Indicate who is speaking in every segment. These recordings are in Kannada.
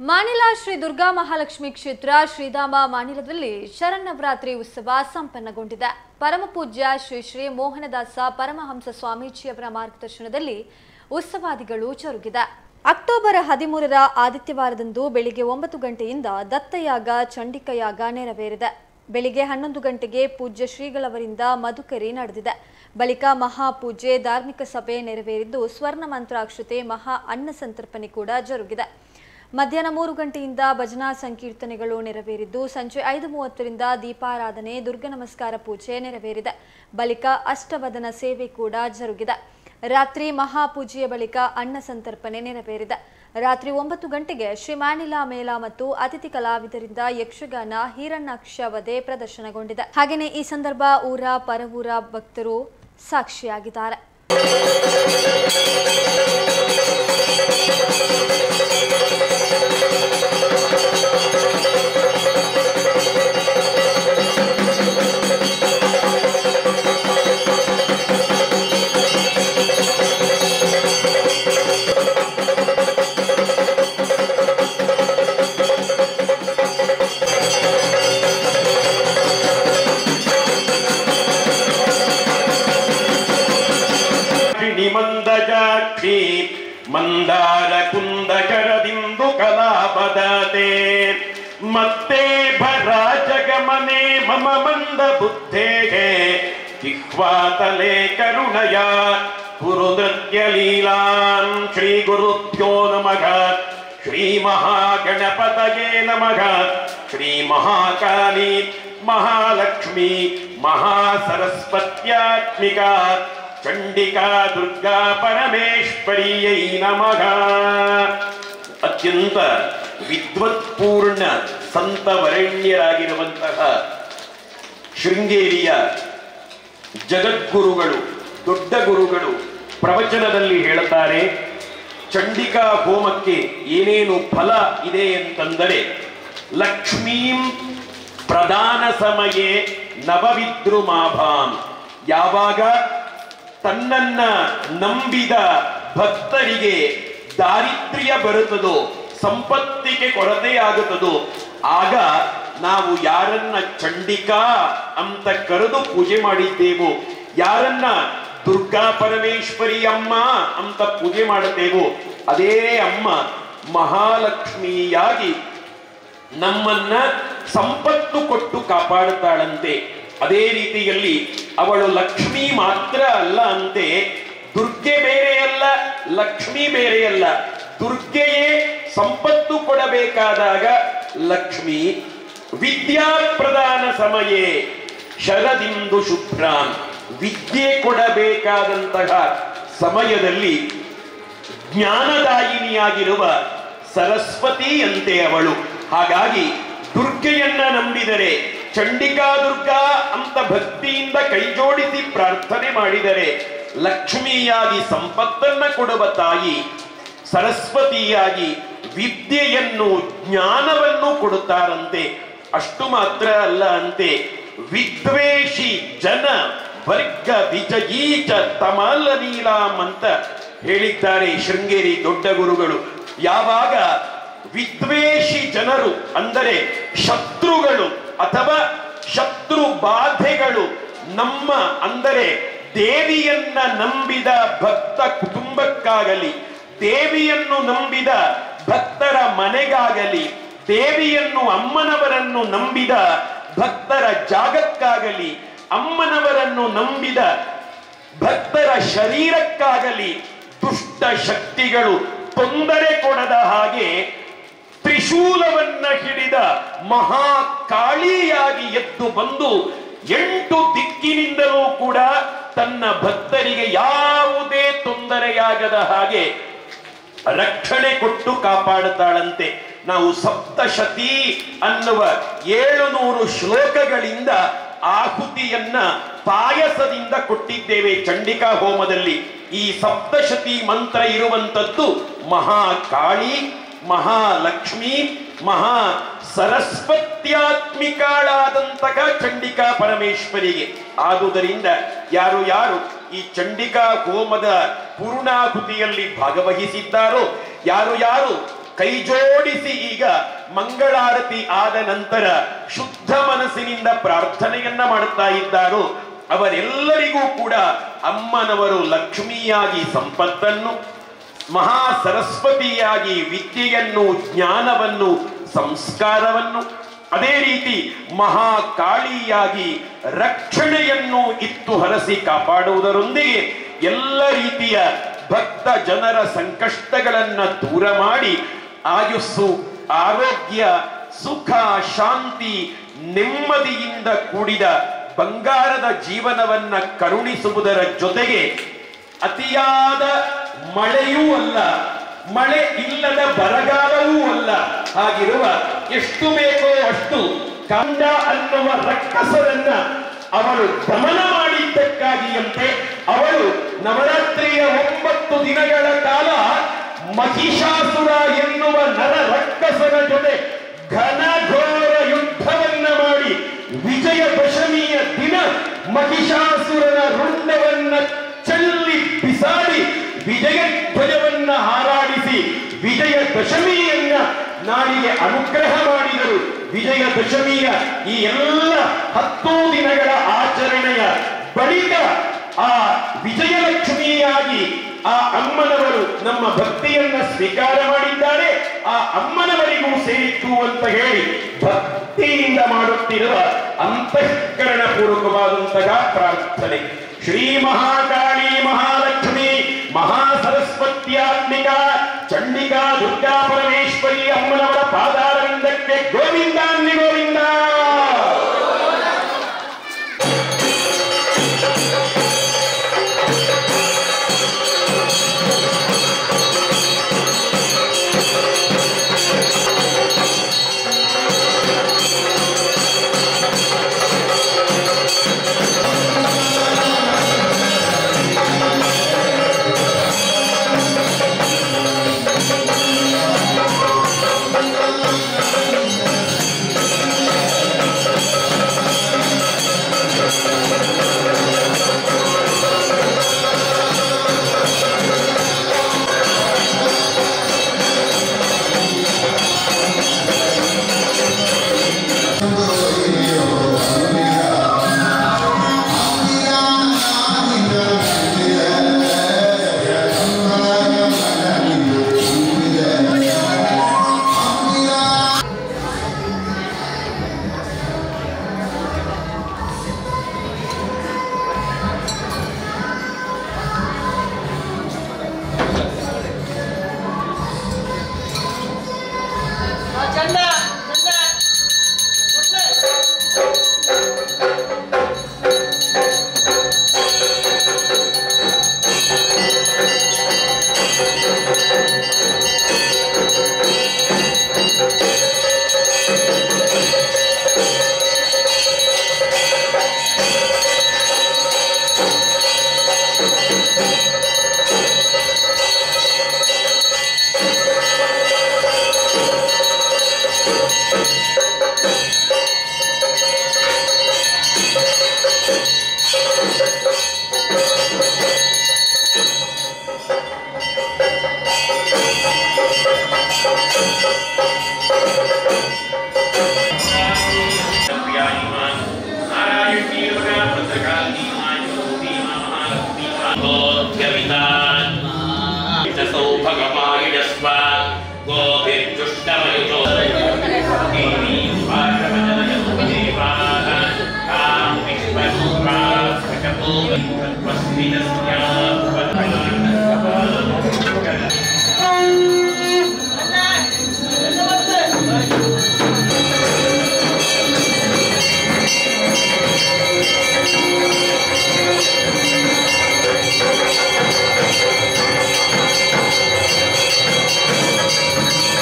Speaker 1: ಮಾನಿಲ ಶ್ರೀ ದುರ್ಗಾ ಮಹಾಲಕ್ಷ್ಮಿ ಕ್ಷೇತ್ರ ಶ್ರೀಧಾಮ ಮಾನಿಲದಲ್ಲಿ ಶರನ್ನವರಾತ್ರಿ ಉತ್ಸವ ಸಂಪನ್ನಗೊಂಡಿದೆ ಪರಮಪೂಜ್ಯ ಶ್ರೀ ಶ್ರೀ ಮೋಹನದಾಸ ಪರಮಹಂಸ ಸ್ವಾಮೀಜಿಯವರ ಮಾರ್ಗದರ್ಶನದಲ್ಲಿ ಉತ್ಸವಾದಿಗಳು ಜರುಗಿದೆ ಅಕ್ಟೋಬರ್ ಹದಿಮೂರರ ಆದಿತ್ಯವಾರದಂದು ಬೆಳಿಗ್ಗೆ ಒಂಬತ್ತು ಗಂಟೆಯಿಂದ ದತ್ತಯಾಗ ಚಂಡಿಕಯಾಗ ನೆರವೇರಿದೆ ಬೆಳಿಗ್ಗೆ ಹನ್ನೊಂದು ಗಂಟೆಗೆ ಪೂಜ್ಯ ಶ್ರೀಗಳವರಿಂದ ಮಧುಕರಿ ನಡೆದಿದೆ ಬಳಿಕ ಮಹಾಪೂಜೆ ಧಾರ್ಮಿಕ ಸಭೆ ನೆರವೇರಿದ್ದು ಸ್ವರ್ಣ ಮಂತ್ರಾಕ್ಷತೆ ಮಹಾ ಅನ್ನ ಸಂತರ್ಪಣೆ ಕೂಡ ಜರುಗಿದೆ ಮಧ್ಯಾಹ್ನ ಮೂರು ಗಂಟೆಯಿಂದ ಭಜನಾ ಸಂಕೀರ್ತನೆಗಳು ನೆರವೇರಿದ್ದು ಸಂಜೆ ಐದು ಮೂವತ್ತರಿಂದ ದೀಪಾರಾಧನೆ ದುರ್ಗ ನಮಸ್ಕಾರ ಪೂಜೆ ನೆರವೇರಿದೆ ಬಳಿಕ ಅಷ್ಟವದನ ಸೇವೆ ಕೂಡ ಜರುಗಿದೆ ರಾತ್ರಿ ಮಹಾಪೂಜೆಯ ಬಳಿಕ ಅನ್ನ ಸಂತರ್ಪಣೆ ನೆರವೇರಿದೆ ರಾತ್ರಿ ಒಂಬತ್ತು ಗಂಟೆಗೆ ಶ್ರೀ ಮಾನಿಲಾ ಮೇಳ ಮತ್ತು ಅತಿಥಿ ಕಲಾವಿದರಿಂದ ಯಕ್ಷಗಾನ ಹಿರಣ್ಯಾಕ್ಷ ವಧೆ ಪ್ರದರ್ಶನಗೊಂಡಿದೆ ಹಾಗೆಯೇ ಈ ಸಂದರ್ಭ ಊರ ಪರವೂರ ಭಕ್ತರು ಸಾಕ್ಷಿಯಾಗಿದ್ದಾರೆ
Speaker 2: ಮಂದಜಾಕ್ಷಿ ಮಂದಾರ ಕುಂದಕರದಿಂದು ಕಲಾಪದತೆ ಮತ್ತೆ ಭರ ಜಗಮನೆ ಮಮ ಮಂದ ಬುದ್ಧೇಗೆ ಜಿಹ್ವಾತಲೆ ಕರುಣಯ ಕುರು ನೃತ್ಯ ಲೀಲಾಂ ಶ್ರೀ ಗುರುಭ್ಯೋ ನಮಃ ಶ್ರೀ ಮಹಾಗಣಪತಯೇ ನಮಃ ಶ್ರೀ ಮಹಾಕಾಲಿ ಮಹಾಲಕ್ಷ್ಮಿ ಮಹಾಸರಸ್ವತ್ಯಾತ್ಮಿಕ ಚಂಡಿಕಾ ದುರ್ಗಾ ಪರಮೇಶ್ವರಿಯೈ ನಮಃ ಅತ್ಯಂತ ವಿದ್ವತ್ಪೂರ್ಣ ಸಂತ ವರೆಣ್ಯರಾಗಿರುವಂತಹ ಶೃಂಗೇರಿಯ ಜಗದ್ಗುರುಗಳು ದೊಡ್ಡ ಗುರುಗಳು ಪ್ರವಚನದಲ್ಲಿ ಹೇಳುತ್ತಾರೆ ಚಂಡಿಕಾ ಹೋಮಕ್ಕೆ ಏನೇನು ಫಲ ಇದೆ ಅಂತಂದರೆ ಲಕ್ಷ್ಮೀಂ ಪ್ರಧಾನ ಸಮಯೇ ನವವಿದ್ರುಮಾಭಾಂ ಯಾವಾಗ ತನ್ನನ್ನ ನಂಬಿದ ಭಕ್ತರಿಗೆ ದಾರಿದ್ರ್ಯ ಬರುತ್ತದೋ ಸಂಪತ್ತಿಗೆ ಕೊರತೆಯಾಗುತ್ತದೋ ಆಗ ನಾವು ಯಾರನ್ನ ಚಂಡಿಕಾ ಅಂತ ಕರೆದು ಪೂಜೆ ಮಾಡಿದ್ದೇವೋ ಯಾರನ್ನ ದುರ್ಗಾ ಪರಮೇಶ್ವರಿ ಅಮ್ಮ ಅಂತ ಪೂಜೆ ಮಾಡುತ್ತೇವೋ ಅದೇ ಅಮ್ಮ ಮಹಾಲಕ್ಷ್ಮಿಯಾಗಿ ನಮ್ಮನ್ನ ಸಂಪತ್ತು ಕೊಟ್ಟು ಕಾಪಾಡುತ್ತಾಳಂತೆ ಅದೇ ರೀತಿಯಲ್ಲಿ ಅವಳು ಲಕ್ಷ್ಮಿ ಮಾತ್ರ ಅಲ್ಲ ಅಂತೆ ದುರ್ಗೆ ಬೇರೆಯಲ್ಲ ಲಕ್ಷ್ಮಿ ಬೇರೆಯಲ್ಲ ದುರ್ಗೆಯೇ ಸಂಪತ್ತು ಕೊಡಬೇಕಾದಾಗ ಲಕ್ಷ್ಮಿ ವಿದ್ಯಾ ಪ್ರದಾನ ಸಮಯೇ ಶರದಿಂದು ಶುಭ್ರಾನ್ ವಿದ್ಯೆ ಕೊಡಬೇಕಾದಂತಹ ಸಮಯದಲ್ಲಿ ಜ್ಞಾನದಾಯಿನಿಯಾಗಿರುವ ಸರಸ್ವತಿಯಂತೆ ಅವಳು ಹಾಗಾಗಿ ದುರ್ಗೆಯನ್ನ ನಂಬಿದರೆ ಚಂಡಿಕಾ ದುರ್ಗಾ ಅಂತ ಭಕ್ತಿಯಿಂದ ಕೈಜೋಡಿಸಿ ಪ್ರಾರ್ಥನೆ ಮಾಡಿದರೆ ಲಕ್ಷ್ಮಿಯಾಗಿ ಸಂಪತ್ತನ್ನ ಕೊಡುವ ತಾಯಿ ಸರಸ್ವತಿಯಾಗಿ ವಿದ್ಯೆಯನ್ನು ಜ್ಞಾನವನ್ನು ಕೊಡುತ್ತಾರಂತೆ ಅಷ್ಟು ಮಾತ್ರ ಅಲ್ಲ ಅಂತೆ ವಿದ್ವೇಷಿ ಜನ ವರ್ಗ ವಿಜಯೀಚ ತಮಲ ನೀಲಾಂ ಅಂತ ಹೇಳಿದ್ದಾರೆ ಶೃಂಗೇರಿ ದೊಡ್ಡ ಗುರುಗಳು ಯಾವಾಗ ವಿದ್ವೇಷಿ ಜನರು ಅಂದರೆ ಶತ್ರುಗಳು ಅಥವಾ ಶತ್ರು ಬಾಧೆಗಳು ನಮ್ಮ ಅಂದರೆ ದೇವಿಯನ್ನ ನಂಬಿದ ಭಕ್ತ ಕುಟುಂಬಕ್ಕಾಗಲಿ ದೇವಿಯನ್ನು ನಂಬಿದ ಭಕ್ತರ ಮನೆಗಾಗಲಿ ದೇವಿಯನ್ನು ಅಮ್ಮನವರನ್ನು ನಂಬಿದ ಭಕ್ತರ ಜಾಗಕ್ಕಾಗಲಿ ಅಮ್ಮನವರನ್ನು ನಂಬಿದ ಭಕ್ತರ ಶರೀರಕ್ಕಾಗಲಿ ದುಷ್ಟ ಶಕ್ತಿಗಳು ತೊಂದರೆ ಕೊಡದ ಹಾಗೆ ತ್ರಿಶೂಲವನ್ನ ಹಿಡಿದ ಮಹಾಕಾಳಿಯಾಗಿ ಎದ್ದು ಬಂದು ಎಂಟು ದಿಕ್ಕಿನಿಂದಲೂ ಕೂಡ ತನ್ನ ಭಕ್ತರಿಗೆ ಯಾವುದೇ ತೊಂದರೆಯಾಗದ ಹಾಗೆ ರಕ್ಷಣೆ ಕೊಟ್ಟು ಕಾಪಾಡುತ್ತಾಳಂತೆ ನಾವು ಸಪ್ತಶತಿ ಅನ್ನುವ ಏಳು ನೂರು ಶ್ಲೋಕಗಳಿಂದ ಆಹುತಿಯನ್ನ ಪಾಯಸದಿಂದ ಕೊಟ್ಟಿದ್ದೇವೆ ಚಂಡಿಕಾ ಹೋಮದಲ್ಲಿ ಈ ಸಪ್ತಶತಿ ಮಂತ್ರ ಇರುವಂತದ್ದು ಮಹಾಕಾಳಿ ಮಹಾಲಕ್ಷ್ಮಿ ಮಹಾ ಸರಸ್ವತ್ಯಾತ್ಮಿಕಾಳಾದಂತಹ ಚಂಡಿಕಾ ಪರಮೇಶ್ವರಿಗೆ ಆದುದರಿಂದ ಯಾರು ಯಾರು ಈ ಚಂಡಿಕಾ ಹೋಮದ ಪೂರ್ಣಾಹುತಿಯಲ್ಲಿ ಭಾಗವಹಿಸಿದ್ದಾರೋ ಯಾರು ಯಾರು ಕೈ ಜೋಡಿಸಿ ಈಗ ಈಗ ಮಂಗಳಾರತಿ ಆದ ನಂತರ ಶುದ್ಧ ಮನಸ್ಸಿನಿಂದ ಪ್ರಾರ್ಥನೆಯನ್ನ ಮಾಡುತ್ತಾ ಇದ್ದಾರೋ ಅವರೆಲ್ಲರಿಗೂ ಕೂಡ ಅಮ್ಮನವರು ಲಕ್ಷ್ಮಿಯಾಗಿ ಸಂಪತ್ತನ್ನು ಮಹಾ ಸರಸ್ವತಿಯಾಗಿ ವಿದ್ಯೆಯನ್ನು ಜ್ಞಾನವನ್ನು ಸಂಸ್ಕಾರವನ್ನು ಅದೇ ರೀತಿ ಮಹಾಕಾಳಿಯಾಗಿ ರಕ್ಷಣೆಯನ್ನು ಇತ್ತು ಹರಸಿ ಕಾಪಾಡುವುದರೊಂದಿಗೆ ಎಲ್ಲ ರೀತಿಯ ಭಕ್ತ ಜನರ ಸಂಕಷ್ಟಗಳನ್ನ ದೂರ ಮಾಡಿ ಆಯುಸ್ಸು ಆರೋಗ್ಯ ಸುಖ ಶಾಂತಿ ನೆಮ್ಮದಿಯಿಂದ ಕೂಡಿದ ಬಂಗಾರದ ಜೀವನವನ್ನ ಕರುಣಿಸುವುದರ ಜೊತೆಗೆ ಅತಿಯಾದ ಮಳೆಯೂ ಅಲ್ಲ ಮಳೆ ಇಲ್ಲದ ಬರಗಾಲವೂ ಅಲ್ಲ ಹಾಗಿರುವ ಎಷ್ಟು ಬೇಕೋ ಅಷ್ಟು ಕಾಂಡ ಅನ್ನುವ ರಕ್ಕಸರನ್ನ ಅವಳು ದಮನ ಮಾಡಿದ್ದಕ್ಕಾಗಿಯಂತೆ ಅವಳು ನವರಾತ್ರಿಯ ಒಂಬತ್ತು ದಿನಗಳ ಕಾಲ ಮಹಿಷಾಸುರ ಎನ್ನುವ ನರ ರಕ್ಕಸನ ಜೊತೆ ಘನಘೋರ ಯುದ್ಧವನ್ನ ಮಾಡಿ ವಿಜಯದಶಮಿಯ ದಿನ ಮಹಿಷಾಸುರನ ರುಂಡವನ್ನ ಚೆಲ್ಲಿ ಬಿಸಾಡಿ ವಿಜಯ ಧ್ವಜವನ್ನ ಹಾರಾಡಿಸಿ ವಿಜಯದಶಮಿಯನ್ನ ನಾಡಿಗೆ ಅನುಗ್ರಹ ಮಾಡಿದರು ವಿಜಯದಶಮಿಯ ಈ ಎಲ್ಲ ಹತ್ತು ದಿನಗಳ ಆಚರಣೆಯ ಬಳಿಕ ಆ ವಿಜಯಲಕ್ಷ್ಮಿಯಾಗಿ ಆ ಅಮ್ಮನವರು ನಮ್ಮ ಭಕ್ತಿಯನ್ನ ಸ್ವೀಕಾರ ಮಾಡಿದ್ದಾರೆ ಆ ಅಮ್ಮನವರಿಗೂ ಸೇರಿತ್ತು ಅಂತ ಹೇಳಿ ಭಕ್ತಿಯಿಂದ ಮಾಡುತ್ತಿರುವ ಅಂತಃಕರಣ ಪೂರ್ವಕವಾದಂತಹ ಪ್ರಾರ್ಥನೆ ಶ್ರೀ ಮಹಾಕಾಳಿ ಮಹಾಲಕ್ಷ್ಮಿ ಮಹಾ ಸರಸ್ವತ್ಯಾತ್ಮಿಕ ಚಂಡಿಕಾ ದುರ್ಗಾ ಪರಮೇಶ್ವರಿ ಅಮ್ಮನವರ ಪಾದಾರವಿಂದಕ್ಕೆ ಗೋವಿಂದ ಅನ್ನಿ ಗೋವಿಂದ
Speaker 3: ಚಂದ ಚಂದ ಕೊಡ್ಲೆ.
Speaker 4: ಸೌಭಗಮಾಯಿಡಸ್ವ ಗೋಭಿರ್ಜುಷ್ಟಮಯುತೋ
Speaker 3: ¡Vamos!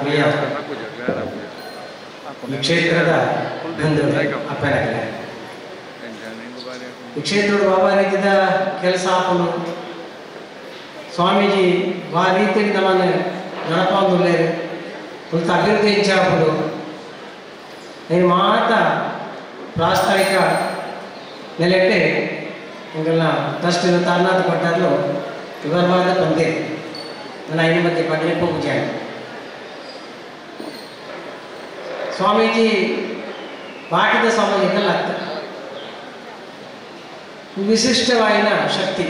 Speaker 4: ಪ್ರಿಯ ಈ ಕ್ಷೇತ್ರದ ಬಂಧುಗಳು ಅಪ್ಪನಾಗಲ್ಲ ಈ ಕ್ಷೇತ್ರದ ಬಾಬಾ ರೀತಿದ ಕೆಲಸ ಆಪನು ಸ್ವಾಮೀಜಿ ಬಾ ರೀತಿಯಲ್ಲಿ ನಮ್ಮನ್ನು ನಡಪಾಂದುಲ್ಲೇರು కొంత అభివృద్ధి ఇచ్చినప్పుడు నేను మాట ಪ್ರಾಸ್ತಾವಿಕ ನೆಲೆಟ್ಟೆ ಹಿಂಗೆಲ್ಲ ಟ್ರಸ್ಟಿನ ತಾರನಾಥ ಕೊಟ್ಟಾರ್ಲು ವಿವರವಾದ ಪಂದ್ಯ ನನ್ನ ಐದು ಮಧ್ಯೆ ಪಂದ್ಯ ಪೂಜೆ ಸ್ವಾಮೀಜಿ ಪಾಠದ ಸಾಮಾಜಿಕಲ್ಲ ವಿಶಿಷ್ಟವಾಯಿನ ಶಕ್ತಿ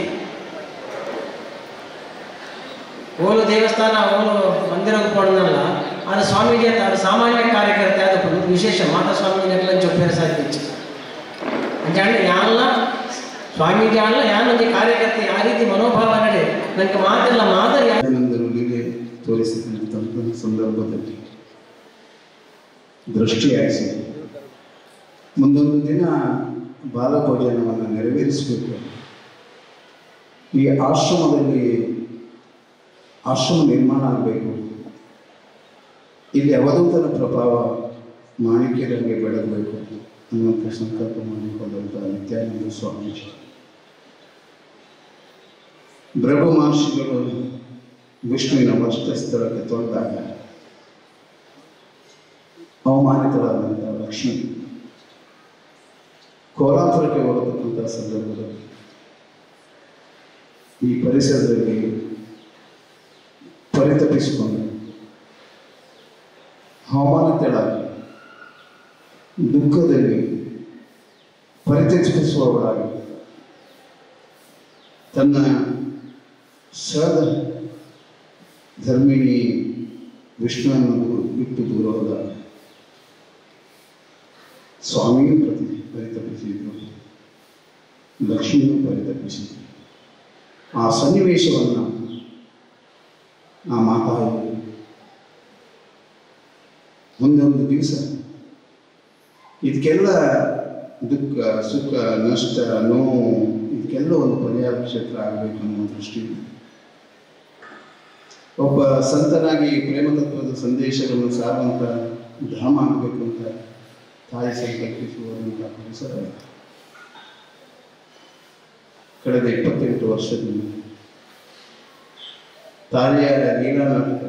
Speaker 4: ಓಲು ದೇವಸ್ಥಾನ ಓಲು ಮಂದಿರಕ್ಕೆ ಪೋಡನಲ್ಲ ಅದು ಸ್ವಾಮೀಜಿ ಅಂತ ಅದು ಸಾಮಾನ್ಯ ಕಾರ್ಯಕರ್ತೆ ಅದು ವಿಶೇಷ ಮಾತಾ ಸ್ವಾಮೀಜಿ ನೆಕ್ಲಂಚ ಉಪಯೋಗ ಸಾಧಿಸಿ అంటే ಯಾನಲ್ಲ ಸ್ವಾಮೀಜಿ ಅಲ್ಲ ಯಾನೊಂದು ಕಾರ್ಯಕರ್ತೆ ಆ ರೀತಿ ಮನೋಭಾವ ನಡೆ ನನಗೆ ಮಾತೆಲ್ಲ ಮಾದರಿ
Speaker 5: ಆನಂದರುಗಳಿಗೆ ತೋರಿಸಿದಂತಹ ಸಂದರ್ಭದಲ್ಲಿ ದೃಷ್ಟಿಯಾಯಿಸಿ ಮುಂದೊಂದು ದಿನ ಬಾಲಭೋಜನವನ್ನು ನೆರವೇರಿಸಬೇಕು ಈ ಆಶ್ರಮದಲ್ಲಿ ಆಶ್ರಮ ನಿರ್ಮಾಣ ಆಗಬೇಕು ಇಲ್ಲಿ ಅವಧೂತನ ಪ್ರಭಾವ ಮಾಣಿಕ್ಯರಿಗೆ ಬೆಳಗಬೇಕು ಅನ್ನುವಂಥ ಸಂಕಲ್ಪ ಮಾಡಿಕೊಂಡಂಥ ನಿತ್ಯಾನಂದ ಸ್ವಾಮೀಜಿ ಬ್ರಹ್ಮ ಮಹರ್ಷಿಗಳು ವಿಷ್ಣುವಿನ ವಸ್ತ್ರಸ್ಥಳಕ್ಕೆ ತೊಳೆದಾಗ ಅವಮಾನಿತರಾದಂಥ ಲಕ್ಷ್ಮಿ ಕೋಲಾಪುರಕ್ಕೆ ಹೋಗತಕ್ಕಂಥ ಸಂದರ್ಭದಲ್ಲಿ ಈ ಪರಿಸರದಲ್ಲಿ ಪರಿತಪಿಸಿಕೊಂಡು ಅವಮಾನಿತಳಾಗಿ ದುಃಖದಲ್ಲಿ ಪರಿತಪಿಸುವವಳಾಗಿ ತನ್ನ ಸದ ಧರ್ಮಿಣಿ ವಿಷ್ಣುವನ್ನು ಬಿಟ್ಟು ದೂರದ ಸ್ವಾಮಿಯೂ ಪ್ರತಿ ಪರಿತಪಿಸಿದ್ರು ಲಕ್ಷ್ಮಿಯೂ ಪರಿತಪಿಸಿದ್ರು ಆ ಸನ್ನಿವೇಶವನ್ನು ಆ ಮಾತಾಡಿ ಮುಂದೆ ಒಂದು ದಿವಸ ಇದಕ್ಕೆಲ್ಲ ದುಃಖ ಸುಖ ನಷ್ಟ ನೋವು ಇದಕ್ಕೆಲ್ಲ ಒಂದು ಪರಿಹಾರ ಕ್ಷೇತ್ರ ಆಗಬೇಕು ಅನ್ನೋ ದೃಷ್ಟಿ ಒಬ್ಬ ಸಂತನಾಗಿ ಪ್ರೇಮ ತತ್ವದ ಸಂದೇಶಗಳನ್ನು ಸಾರುವಂಥ ಧಾಮ ಆಗಬೇಕು ಅಂತ ತಾಯಿ ಸಂಕಲ್ಪಿಸುವಂಥ ಪರಿಸರ ಕಳೆದ ಇಪ್ಪತ್ತೆಂಟು ವರ್ಷದಿಂದ ತಾಯಿಯಾದ ಲೀಲಾ ನಾಟಕ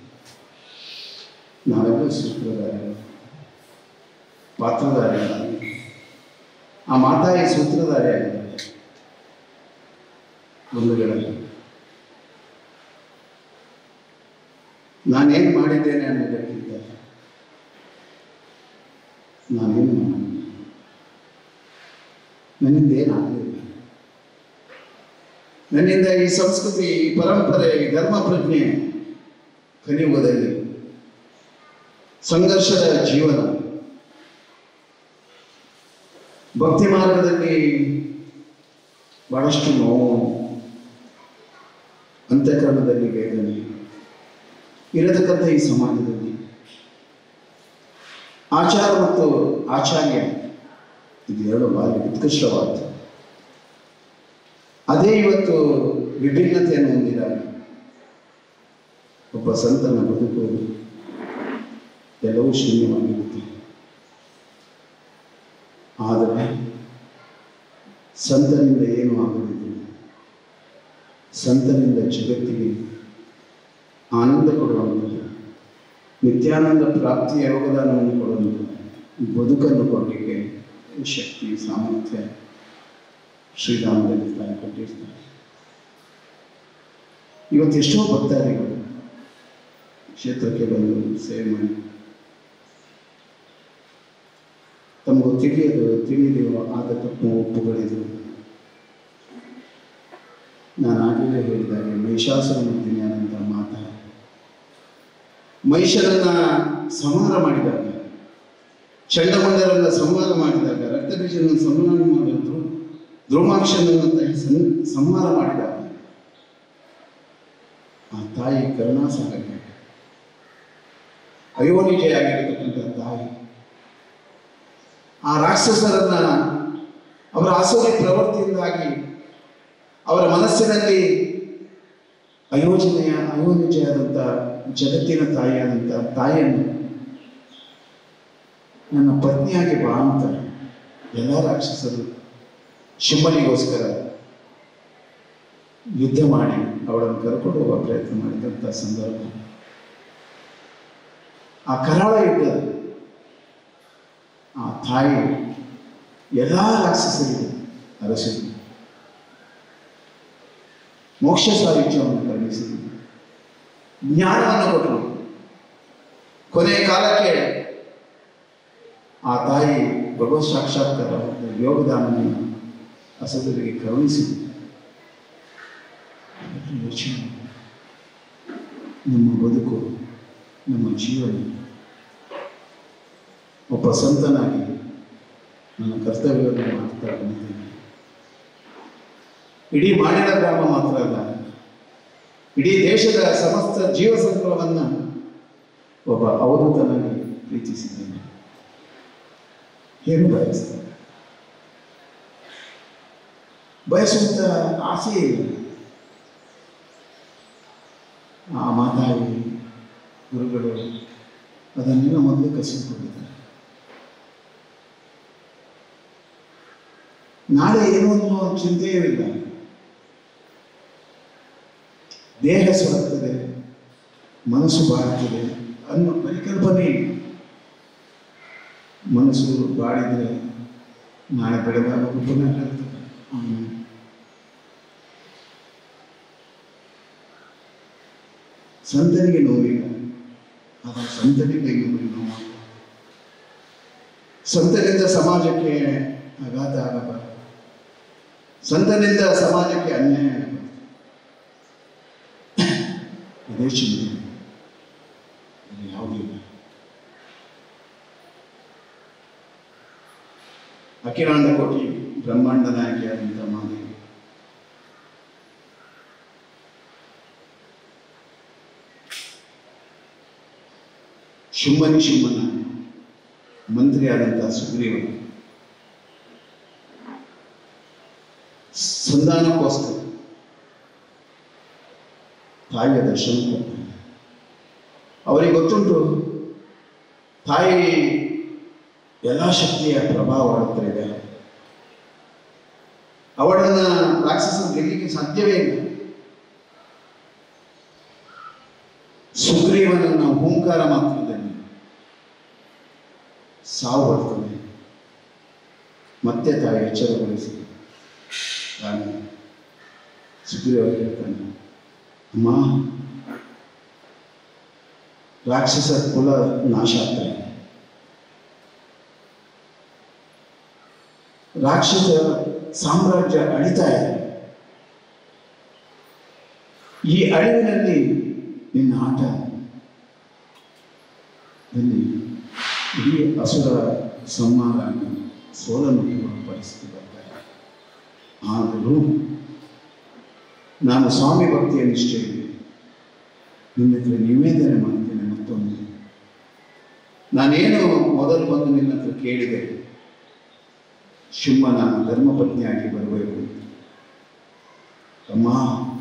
Speaker 5: ನಾವೆಲ್ಲ ಸೂತ್ರಧಾರಿಗಳು ಪಾತ್ರಧಾರಿಗಳಾಗಿ ಆ ಮಾತಾಯಿ ಸೂತ್ರಧಾರಿಯಾಗಿದ್ದಾರೆ ಬಂಧುಗಳಲ್ಲಿ ನಾನೇನು ಮಾಡಿದ್ದೇನೆ ಅನ್ನೋದಕ್ಕಿಂತ ನಾನೇನು ಮಾಡಿಲ್ಲ ನನ್ನಿಂದ ಏನಾಗಲಿಲ್ಲ ನನ್ನಿಂದ ಈ ಸಂಸ್ಕೃತಿ ಈ ಪರಂಪರೆ ಈ ಧರ್ಮ ಪ್ರಜ್ಞೆ ಕಲಿಯುವುದಲ್ಲಿ ಸಂಘರ್ಷದ ಜೀವನ ಭಕ್ತಿ ಮಾರ್ಗದಲ್ಲಿ ಬಹಳಷ್ಟು ನೋವು ಅಂತಃಕರಣದಲ್ಲಿ ವೇದನೆ ಇರತಕ್ಕಂಥ ಈ ಸಮಾಜದಲ್ಲಿ ಆಚಾರ ಮತ್ತು ಆಚಾರ್ಯ ಇದು ಎರಡು ಬಾರಿ ಉತ್ಕೃಷ್ಟವಾದ ಅದೇ ಇವತ್ತು ವಿಭಿನ್ನತೆಯನ್ನು ಹೊಂದಿದಾಗ ಒಬ್ಬ ಸಂತನ ಬದುಕು ಎಲ್ಲವೂ ಶೂನ್ಯವಾಗಿರುತ್ತೆ ಆದರೆ ಸಂತನಿಂದ ಏನು ಆಗಲಿದೆ ಸಂತನಿಂದ ಜಗತ್ತಿಗೆ ಆನಂದ ಕೊಡುವಂಥದ್ದು ನಿತ್ಯಾನಂದ ಪ್ರಾಪ್ತಿಯ ಯೋಗದಾನವನ್ನು ಕೊಡುವಂಥದ್ದು ಬದುಕನ್ನು ಕೊಡಲಿಕ್ಕೆ ಶಕ್ತಿ ಸಾಮರ್ಥ್ಯ ಶ್ರೀರಾಮದಲ್ಲಿ ತಾಯಿ ಕೊಟ್ಟಿರ್ತಾರೆ ಇವತ್ತು ಎಷ್ಟೋ ಭಕ್ತಾದಿಗಳು ಕ್ಷೇತ್ರಕ್ಕೆ ಬಂದು ಸೇವೆ ಮಾಡಿ ತಮಗೂ ತಿಳಿಯದು ತಿಳಿಯದೆಯೋ ಆದ ತಪ್ಪು ಒಪ್ಪುಗಳಿದು ನಾನು ಆಗಲೇ ಹೇಳಿದಾಗೆ ಮಹಿಷಾಸುರ ಮರ್ದಿನಿ ಆದಂಥ ಮಾತ ಮಹಿಷರನ್ನ ಸಂಹಾರ ಮಾಡಿದಾಗ ಚಂಡಮಂಡಲನ್ನ ಸಂಹಾರ ಮಾಡಿದಾಗ ರಕ್ತಬೀಜನ ಸಂಹಾರ ಮಾಡಿದ್ರು ದ್ರೋಮಾಕ್ಷನನ್ನ ಸಂ- ಸಂಹಾರ ಮಾಡಿದಾಗ ಆ ತಾಯಿ ಕರುಣಾಸಾಗರಕ್ಕೆ ಅಯೋನಿಕೆಯಾಗಿರತಕ್ಕಂಥ ತಾಯಿ ಆ ರಾಕ್ಷಸರನ್ನ ಅವರ ಆಸುರಿ ಪ್ರವೃತ್ತಿಯಿಂದಾಗಿ ಅವರ ಮನಸ್ಸಿನಲ್ಲಿ ಅಯೋಜನೆಯ ಅಯೋನಿಜೆಯಾದಂಥ ಜಗತ್ತಿನ ತಾಯಿಯಾದಂಥ ತಾಯಿಯನ್ನು ನನ್ನ ಪತ್ನಿಯಾಗಿ ಬಾ ಅಂತ ಎಲ್ಲ ರಾಕ್ಷಸರು ಶಿಮ್ಮನಿಗೋಸ್ಕರ ಯುದ್ಧ ಮಾಡಿ ಅವಳನ್ನು ಕರ್ಕೊಂಡು ಹೋಗುವ ಪ್ರಯತ್ನ ಮಾಡಿದಂಥ ಸಂದರ್ಭ ಆ ಕರಾಳ ಯುದ್ಧ ಆ ತಾಯಿ ಎಲ್ಲ ರಾಕ್ಷಸರಿಗೆ ಅರಸಿದ್ರು ಮೋಕ್ಷ ಸಾಹಿತ್ಯವನ್ನು ಕರುಣಿಸಿದ್ರು ಜ್ಞಾನವನ್ನು ಕೊಟ್ಟರು ಕೊನೆಯ ಕಾಲಕ್ಕೆ ಆ ತಾಯಿ ಭಗವತ್ ಸಾಕ್ಷಾತ್ಕಾರ ಯೋಗದಾನವನ್ನು ಅಸದರಿಗೆ ಕರುಣಿಸಿದರು ಯೋಚನೆ ಮಾಡಿ. ನಮ್ಮ ಬದುಕು ನಮ್ಮ ಜೀವನ ಒಬ್ಬ ಸಂತನಾಗಿ ನನ್ನ ಕರ್ತವ್ಯವನ್ನು ಮಾಡ್ತಾ ಬಂದಿದ್ದೇನೆ ಇಡೀ ಮಾಡಿದ ಗ್ರಾಮ ಮಾತ್ರ ಅಲ್ಲ ಇಡೀ ದೇಶದ ಸಮಸ್ತ ಜೀವ ಸಂಕುಲವನ್ನು ಒಬ್ಬ ಅವಧೂತನಾಗಿ ಪ್ರೀತಿಸಿದ್ದೇನೆ ಏನು ಬಯಸ್ತಾರೆ ಬಯಸುವಂತ ಆಸೆ ಇಲ್ಲ ಆ ಮಾತಾಡಿ ಗುರುಗಳು ಅದನ್ನೆಲ್ಲ ಮೊದಲು ಕಸಿದುಕೊಂಡಿದ್ದಾರೆ ನಾಳೆ ಏನು ಅನ್ನೋ ಚಿಂತೆಯೂ ಇಲ್ಲ ದೇಹ ಸುಡುತ್ತದೆ ಮನಸ್ಸು ಬಾಡುತ್ತದೆ ಅನ್ನೋ ಪರಿಕಲ್ಪನೆ ಇಲ್ಲ. ಮನಸ್ಸು ಬಾಡಿದರೆ ನಾಳೆ ಬೆಳಗಾಗ ಪುನಃ ಕರ್ತದೆ ಆಮೇಲೆ ಸಂತನಿಗೆ ನೋವಿಲ್ಲ ಆದರೆ ಸಂತನಿಗೆ ಇನ್ನೊಬ್ಬರಿಗೆ ನೋವು ಸಂತನಿಂದ ಸಮಾಜಕ್ಕೆ ಆಘಾತ ಆಗಬಾರದು ಸಂತನಿಂದ ಸಮಾಜಕ್ಕೆ ಅನ್ಯಾಯ ಆಗಬಾರದು ಇದೇ ಚಿಂತೆ ಇದು ಯಾವುದೂ ಇಲ್ಲ ಅಖಿಲಾಂಡ ಕೋಟಿ ಬ್ರಹ್ಮಾಂಡ ನಾಯಕಿಯಾದಂಥ ಮಾದೇವಿ ಶುಂಭನಿ ಶುಂಭನ ಮಂತ್ರಿಯಾದಂತಹ ಸುಗ್ರೀವ ಸಂಧಾನಕ್ಕೋಸ್ಕರ ತಾಯಿಯ ದರ್ಶನ ಕೊಡ್ತಾರೆ ಅವರಿಗೆ ಗೊತ್ತುಂಟು ತಾಯಿ ಎಲ್ಲ ಶಕ್ತಿಯ ಪ್ರಭಾವ ಆಡುತ್ತಾ ಇದೆ ಅವಳನ್ನ ರಾಕ್ಷಸನ ಗೆಲ್ಲಿಕ್ಕೆ ಸಾಧ್ಯವೇ ಇಲ್ಲ ಸುಗ್ರೀವನನ್ನ ಹೂಂಕಾರ ಮಾತ್ರದಲ್ಲಿ ಸಾವು ಬರ್ತದೆ ಮತ್ತೆ ತಾಯಿ ಎಚ್ಚರಗೊಳಿಸಿ ತಾನು ಸುಗ್ರೀವ ಹೇಳ್ತಾನೆ ಅಮ್ಮ ರಾಕ್ಷಸ ಕುಲ ನಾಶ ಆಗ್ತಾ ಇದೆ ರಾಕ್ಷಸ ಸಾಮ್ರಾಜ್ಯ ಅಳಿತಾ ಇದೆ ಈ ಅಳಿವಿನಲ್ಲಿ ನಿನ್ನ ಆಟ ದಲ್ಲಿ ಇಡೀ ಅಸುರ ಸಂಹಾರ ಆಗಿ ಸೋಲನ್ನು ಕೊಡುವ ಪರಿಸ್ಥಿತಿ ಬರ್ತಾರೆ ಆದರೂ ನಾನು ಸ್ವಾಮಿ ಭಕ್ತಿಯ ನಿಷ್ಠೆಯಲ್ಲಿ ನಿನ್ನ ಹತ್ರ ನಿವೇದನೆ ಮಾಡ್ತೇನೆ ಮತ್ತೊಮ್ಮೆ ನಾನೇನು ಮೊದಲು ಬಂದು ನಿನ್ನ ಹತ್ರ ಕೇಳಿದೆ ಶಿವನ ಧರ್ಮಪತ್ನಿಯಾಗಿ ಬರಬೇಕು ಅಮ್ಮ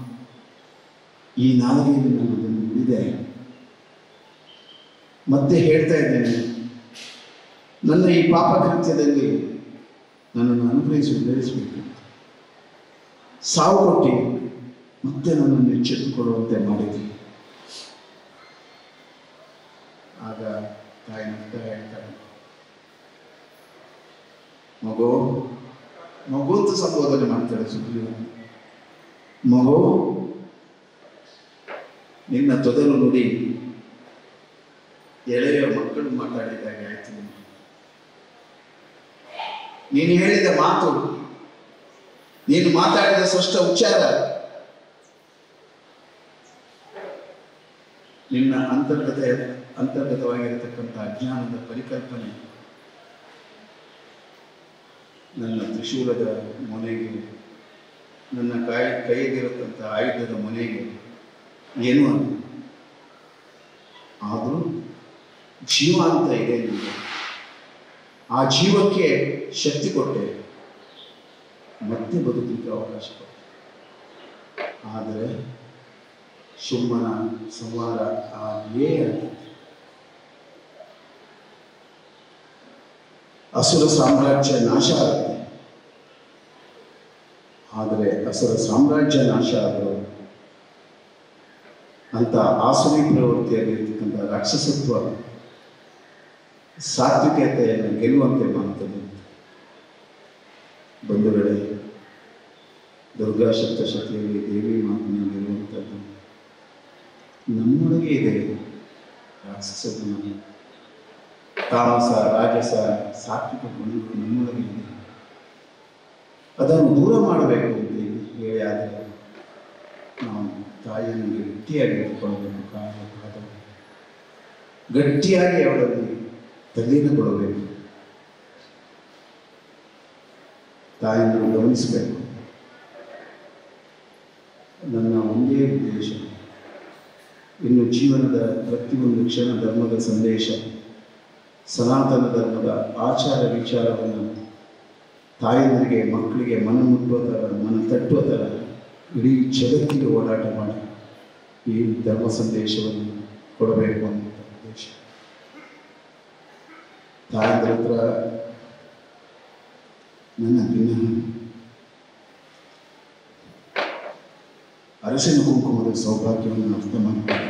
Speaker 5: ಈ ನಾಲಿಗೆಯಲ್ಲಿ ನಾನು ಅದನ್ನು ಉಳಿದೆ ಮತ್ತೆ ಹೇಳ್ತಾ ಇದ್ದೇನೆ ನನ್ನ ಈ ಪಾಪ ಕೃತ್ಯದಲ್ಲಿ ನನ್ನನ್ನು ಅನುಗ್ರಹಿಸಿ ಉದ್ಧರಿಸಬೇಕು ಸಾವು ಕೊಟ್ಟು ಮತ್ತೆ ನನ್ನನ್ನು ಎಚ್ಚೆತ್ತುಕೊಳ್ಳುವಂತೆ ಮಾಡಿದ್ವಿ ಆಗ ತಾಯಿ ನಗ್ತಾ ಹೇಳ್ತಾರೆ ಮಗು ಮಗು ಅಂತ ಸಂಬೋಧನೆ ಮಾಡ್ತಾಳೆ ಸುಗ್ರೀವ ಮಗು ನಿನ್ನ ತೊದಲು ನುಡಿ ಎಳೆಯ ಮಕ್ಕಳು ಮಾತಾಡಿದಾಗ ಆಯ್ತು ನೀನು ಹೇಳಿದ ಮಾತು ನೀನು ಮಾತಾಡಿದ ಸ್ಪಷ್ಟ ಉಚ್ಚಾರ ನಿನ್ನ ಅಂತರ್ಗತ ಅಂತರ್ಗತವಾಗಿರತಕ್ಕಂಥ ಅಜ್ಞಾನದ ಪರಿಕಲ್ಪನೆ ನನ್ನ ತ್ರಿಶೂಲದ ಮೊನೆಗೆ ನನ್ನ ಕಾಯಿ ಕೈಯಲ್ಲಿರತಕ್ಕಂಥ ಆಯುಧದ ಮೊನೆಗೆ ಏನೂ ಅಲ್ಲ ಆದರೂ ಜೀವ ಅಂತ ಇದೆ ನಿಮಗೆ ಆ ಜೀವಕ್ಕೆ ಶಕ್ತಿ ಕೊಟ್ಟೆ ಮತ್ತೆ ಬದುಕಲಿಕ್ಕೆ ಅವಕಾಶ ಕೊಟ್ಟೆ ಆದರೆ ಶುಂಭನ ಸಂಹಾರ ಆಗೇ ಆಗ್ತದೆ ಅಸುರ ಸಾಮ್ರಾಜ್ಯ ನಾಶ ಆಗುತ್ತೆ ಆದರೆ ಅಸುರ ಸಾಮ್ರಾಜ್ಯ ನಾಶ ಆದರೂ ಅಂತ ಆಸುರಿ ಪ್ರವೃತ್ತಿಯಲ್ಲಿರ್ತಕ್ಕಂಥ ರಾಕ್ಷಸತ್ವ ಸಾತ್ವಿಕತೆಯನ್ನು ಗೆಲ್ಲುವಂತೆ ಮಾಡುತ್ತದೆ ಬಂಧುಗಳೇ ದುರ್ಗಾ ಸಪ್ತಶತಿಯಲ್ಲಿ ದೇವಿ ಮಾತನ್ನು ಗೆಲ್ಲುವಂಥದ್ದು ನಮ್ಮೊಳಗೆ ಇದೆ ರಾಕ್ಷಸ ಗುಣ ತಾಮಸ ರಾಜಸ ಸಾತ್ವಿಕ ಗುಣಗಳು ನಮ್ಮೊಳಗೆ ಇದೆ ಅದನ್ನು ದೂರ ಮಾಡಬೇಕು ಅಂತ ಹೇಳಿ ಆದರೆ ನಾವು ತಾಯಿಯನ್ನು ಗಟ್ಟಿಯಾಗಿ ಇಟ್ಟುಕೊಳ್ಬೇಕು ಕಾಲ ಪಾದ ಗಟ್ಟಿಯಾಗಿ ಅವಳಲ್ಲಿ ತಲ್ಲೀನಗೊಳ್ಳಬೇಕು ತಾಯಿಯನ್ನು ಗಮನಿಸಬೇಕು ನನ್ನ ಒಂದೇ ಉದ್ದೇಶ ಇನ್ನು ಜೀವನದ ಪ್ರತಿಯೊಂದು ಕ್ಷಣ ಧರ್ಮದ ಸಂದೇಶ ಸನಾತನ ಧರ್ಮದ ಆಚಾರ ವಿಚಾರವನ್ನು ತಾಯಂದರಿಗೆ ಮಕ್ಕಳಿಗೆ ಮನ ಮುಟ್ಟುವ ಥರ ಮನ ತಟ್ಟುವ ಥರ ಇಡೀ ಜಗತ್ತಿಗೆ ಓಡಾಟ ಮಾಡಿ ಈ ಧರ್ಮ ಸಂದೇಶವನ್ನು ಕೊಡಬೇಕು ಅನ್ನೋ ಉದ್ದೇಶ ತಾಯಂದ್ರ ಹತ್ರ ನನ್ನ ಭಿನ್ನ ಅರಸಿನ ಕುಂಕುಮದ ಸೌಭಾಗ್ಯವನ್ನು ಅರ್ಥ ಮಾಡಿಕೊಳ್ಳಿ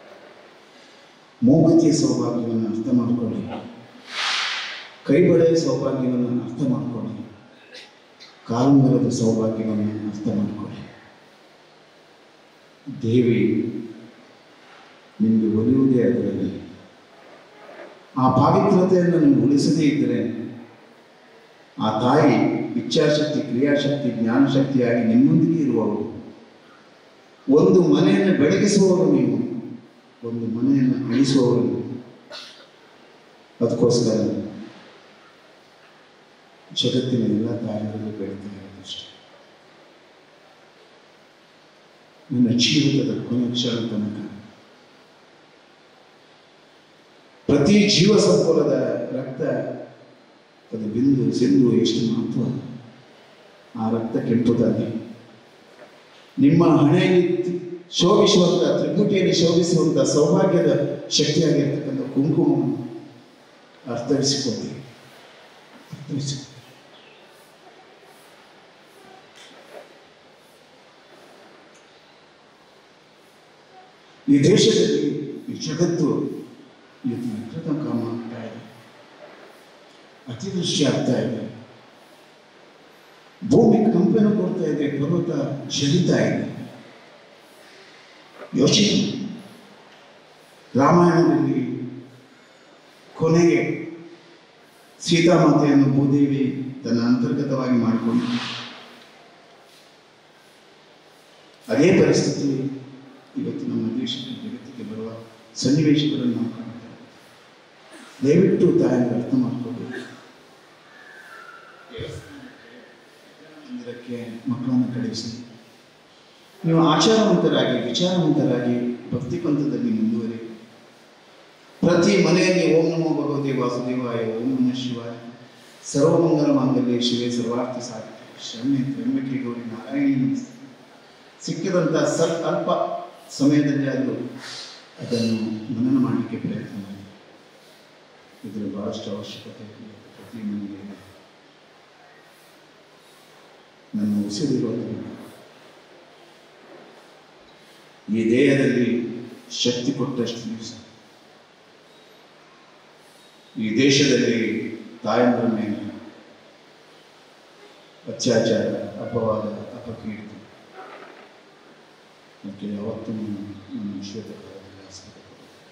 Speaker 5: ಮೂಗತಿಯ ಸೌಭಾಗ್ಯವನ್ನು ಅರ್ಥ ಮಾಡಿಕೊಳ್ಳಿ ಕೈಬಳೆಯ ಸೌಭಾಗ್ಯವನ್ನು ಅರ್ಥ ಮಾಡಿಕೊಳ್ಳಿ ಕಾಲುಂಗರದ ಸೌಭಾಗ್ಯವನ್ನು ಅರ್ಥ ಮಾಡಿಕೊಳ್ಳಿ ದೇವಿ ನಿಮಗೆ ಒಲಿಯುವುದೇ ಅದರಲ್ಲಿ ಆ ಪಾವಿತ್ರತೆಯನ್ನು ನೀವು ಉಳಿಸದೇ ಇದ್ದರೆ ಆ ತಾಯಿ ಇಚ್ಛಾಶಕ್ತಿ ಕ್ರಿಯಾಶಕ್ತಿ ಜ್ಞಾನಶಕ್ತಿಯಾಗಿ ನಿಮ್ಮೊಂದಿಗೆ ಇರುವವರು ಒಂದು ಮನೆಯನ್ನು ಬೆಳಗಿಸುವವರು ನೀವು ಒಂದು ಮನೆಯನ್ನು ಅಳಿಸುವವರು ನೀವು ಅದಕ್ಕೋಸ್ಕರ ಜಗತ್ತಿನ ಎಲ್ಲ ತಾಯಿಯರಲ್ಲಿ ಬೆಳೀತಾ ಇರೋದಷ್ಟೇ ನನ್ನ ಜೀವಿತದ ಕೊನೆ ಕ್ಷಣ ತನಕ ಪ್ರತಿ ಜೀವ ಸಂಕುಲದ ರಕ್ತ ಅದು ಬಿಂದು ಸಿಂಧು ಎಷ್ಟು ಮಹತ್ವ ಆ ರಕ್ತ ಕೆಂಪುದಾಗಿ ನಿಮ್ಮ ಹಣೆಯಲ್ಲಿ ತಿ- ಶೋಭಿಸುವಂಥ ತ್ರಿಪುಟಿಯಲ್ಲಿ ಶೋಭಿಸುವಂಥ ಸೌಭಾಗ್ಯದ ಶಕ್ತಿಯಾಗಿರ್ತಕ್ಕಂಥ ಕುಂಕುಮವನ್ನು ಅರ್ಥವಿಸಿಕೊಳ್ಳಿ ಅರ್ಥವಿಸಿಕೊಳ್ಳಿ ಈ ದೇಶದಲ್ಲಿ ಈ ಜಗತ್ತು ಇವತ್ತು ವಿಕೃತ ಕಾಮ ಆಗ್ತಾ ಇದೆ ಅತಿವೃಷ್ಟಿ ಆಗ್ತಾ ಇದೆ ಭೂಮಿ ಕಂಪನ ಕೊಡ್ತಾ ಇದೆ ಪರ್ವತ ಜರಿತಾ ಇದೆ ಯೋಚನೆ ರಾಮಾಯಣದಲ್ಲಿ ಕೊನೆಗೆ ಸೀತಾಮಾತೆಯನ್ನು ಭೂದೇವಿ ತನ್ನ ಅಂತರ್ಗತವಾಗಿ ಮಾಡಿಕೊಂಡು ಅದೇ ಪರಿಸ್ಥಿತಿ ಇವತ್ತು ನಮ್ಮ ದೇಶಕ್ಕೆ ಜಗತ್ತಿಗೆ ಬರುವ ಸನ್ನಿವೇಶಗಳನ್ನು ನಾವು ಕಾಣ್ತೇವೆ ದಯವಿಟ್ಟು ತಾಯಿಗೆ ಅರ್ಥ ಮಾಡಿಕೊಳ್ಬೇಕು ಮಂದಿರಕ್ಕೆ ಮಕ್ಕಳನ್ನು ಕಳಿಸಿ ನೀವು ಆಚಾರವಂತರಾಗಿ ವಿಚಾರವಂತರಾಗಿ ಭಕ್ತಿ ಪಂಥದಲ್ಲಿ ಮುಂದುವರಿ ಪ್ರತಿ ಮನೆಯಲ್ಲಿ ಓಂ ನಮೋ ಭಗವತಿ ವಾಸುದೇವಾಯ ಓಂ ನಮಃ ಶಿವಾಯ ಸರ್ವಮಂಗಲ ಮಾಂಗಲ್ಯ ಶಿವೆ ಸರ್ವಾರ್ಥ ಸಾಧಿ ಶರಣ್ಯ ತ್ರ್ಯಂಬಕೆ ಗೌರಿ ನಾರಾಯಣಿ ನಮಸ್ತೆ ಸಿಕ್ಕಿದಂಥ ಸಲ್ ಅಲ್ಪ ಸಮಯದಲ್ಲಿ ಅದು ಅದನ್ನು ಮನನ ಮಾಡಲಿಕ್ಕೆ ಪ್ರಯತ್ನ ಮಾಡಿ ಇದರ ಬಹಳಷ್ಟು ಅವಶ್ಯಕತೆ ಇದೆ ಪ್ರತಿ ಮನೆಗೆ ಇದೆ. ನನ್ನ ಉಸಿರಿರೋದ್ರಿಂದ ಈ ದೇಹದಲ್ಲಿ ಶಕ್ತಿ ಕೊಟ್ಟಷ್ಟು ದಿವಸ ಈ ದೇಶದಲ್ಲಿ ತಾಯಂದ್ರ ಮೇಲೆ ಅತ್ಯಾಚಾರ ಅಪವಾದ ಅಪಕೀರ್ತಿ ಮತ್ತು ಯಾವತ್ತೂ ನಮ್ಮ ಶ್ವೇತಕಾಲದಲ್ಲಿ ಆಸ್ಪತ್ರೆ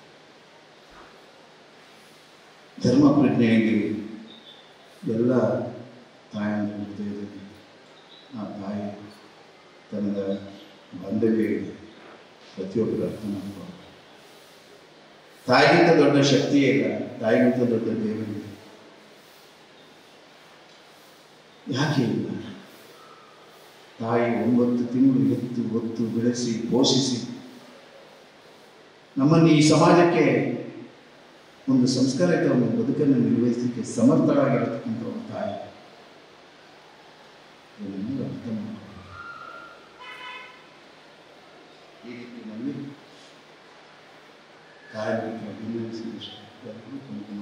Speaker 5: ಧರ್ಮ ಪ್ರಜ್ಞೆಯಲ್ಲಿ ಎಲ್ಲ ತಾಯಂದ್ರ ಹೃದಯದಲ್ಲಿ ಆ ತಾಯಿ ತನ್ನದ ಬಾಂಧವ್ಯ ಇದೆ ಪ್ರತಿಯೊಬ್ಬರು ಅರ್ಥ ಮಾಡ್ಕೊಂಡು ತಾಯಿಗಿಂತ ದೊಡ್ಡ ಶಕ್ತಿಯೇ ಇಲ್ಲ ತಾಯಿಗಿಂತ ದೊಡ್ಡ ದೇವರಿಲ್ಲ ಯಾಕೆ ಇಲ್ಲ ತಾಯಿ ಒಂಬತ್ತು ತಿಂಗಳು ಎತ್ತು ಒತ್ತು ಬೆಳೆಸಿ ಪೋಷಿಸಿ ನಮ್ಮನ್ನು ಈ ಸಮಾಜಕ್ಕೆ ಒಂದು ಸಂಸ್ಕಾರಯುತ ಒಂದು ಬದುಕನ್ನು ನಿರ್ವಹಿಸಲಿಕ್ಕೆ ಸಮರ್ಥರಾಗಿರತಕ್ಕಂಥ ಒಂದು ತಾಯಿ ಇದನ್ನೆಲ್ಲ ಅರ್ಥ ಮಾಡ್ಕೊಳ್ಳಿ ಈ ನಿಟ್ಟಿನಲ್ಲಿ ತಾಯಂದಿರಿಗೆ ಅಭಿನಯಿಸಿದಷ್ಟು ಎಲ್ಲರಿಗೂ ಕುಂಕುಮ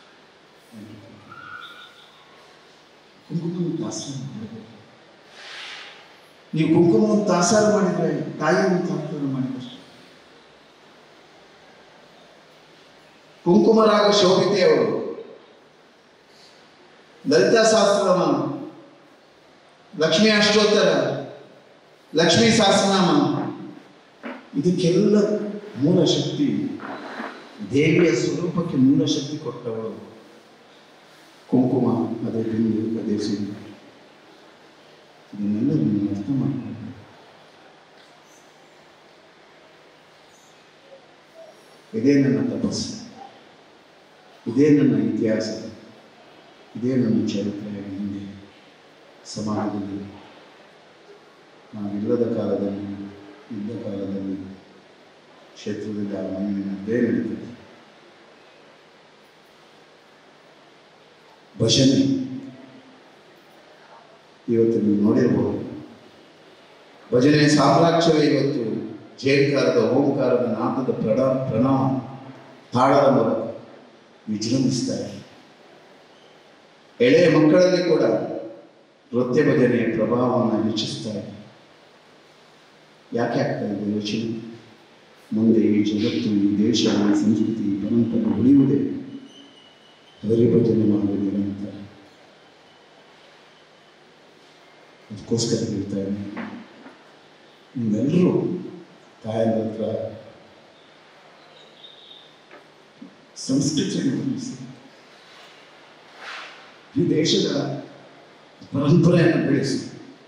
Speaker 5: ಕುಂಕುಮವನ್ನು ತಾಸಾರ ಮಾಡಬೇಕು ನೀವು ಕುಂಕುಮವನ್ನು ತಾಸಾರ ಮಾಡಿದ್ರೆ ತಾಯಿಯನ್ನು ತಾಸಾರ ಮಾಡಿದಷ್ಟು ಕುಂಕುಮರಾಗ ಶೋಭಿತೆ ಅವರು ಲಲಿತಾ ಸಹಸ್ರನಾಮ ಲಕ್ಷ್ಮೀ ಅಷ್ಟೋತ್ತರ ಲಕ್ಷ್ಮೀ ಸಹಸ್ರನಾಮ ಇದಕ್ಕೆಲ್ಲ ಮೂಲ ಶಕ್ತಿ ದೇವಿಯ ಸ್ವರೂಪಕ್ಕೆ ಮೂಲ ಶಕ್ತಿ ಕೊಟ್ಟವಳು ಕುಂಕುಮ ಅದೇ ಬಿಂದು ಅದೇ ಸಿಂಧು ಇದನ್ನೆಲ್ಲ ನೀವು ಅರ್ಥ ಮಾಡ್ಕೊಂಡು ಇದೇ ನನ್ನ ತಪಸ್ಸು ಇದೇ ನನ್ನ ಇತಿಹಾಸ ಇದೇ ನನ್ನ ಚರಿತ್ರೆ ಹಿಂದೆ ಸಮಾಜದಲ್ಲಿ ನಾವಿಲ್ಲದ ಕಾಲದಲ್ಲಿ ಇದ್ದ ಕಾಲದಲ್ಲಿ ಕ್ಷೇತ್ರದಲ್ಲಿ ಆ ಮಣ್ಣಿನದ್ದೇ ನಡೀತದೆ ಭಜನೆ ಇವತ್ತು ನೀವು ನೋಡಿರ್ಬೋದು ಭಜನೆ ಸಾಮ್ರಾಕ್ಷರ ಇವತ್ತು ಜೇಂಕಾರದ ಓಂಕಾರದ ನಾದದ ಪ್ರಣ ಪ್ರಣಾಮ ತಾಳದ ಮೂಲಕ ವಿಜೃಂಭಿಸ್ತಾರೆ ಎಳೆಯ ಮಕ್ಕಳಲ್ಲಿ ಕೂಡ ನೃತ್ಯ ಭಜನೆಯ ಪ್ರಭಾವವನ್ನು ಹೆಚ್ಚಿಸ್ತಾರೆ ಯಾಕೆ ಆಗ್ತಾ ಇದೆ ಯೋಚನೆ ಮುಂದೆ ಈ ಜಗತ್ತು ಈ ದೇಶ ಈ ಸಂಸ್ಕೃತಿ ಈ ಪರಂಪರೆ ಉಳಿಯುವುದೇ ಹರಿಭಜನೆ ಮಾಡುವ ನಿರಂತರ ಅದಕ್ಕೋಸ್ಕರ ಹೇಳ್ತಾ ಇದ್ದೀನಿ ನೀವೆಲ್ಲರೂ ತಾಯಂದ ಹತ್ರ ಸಂಸ್ಕೃತಿಯನ್ನು ಗಮನಿಸಿ ಈ ದೇಶದ ಪರಂಪರೆಯನ್ನು ಬೆಳೆಸಿ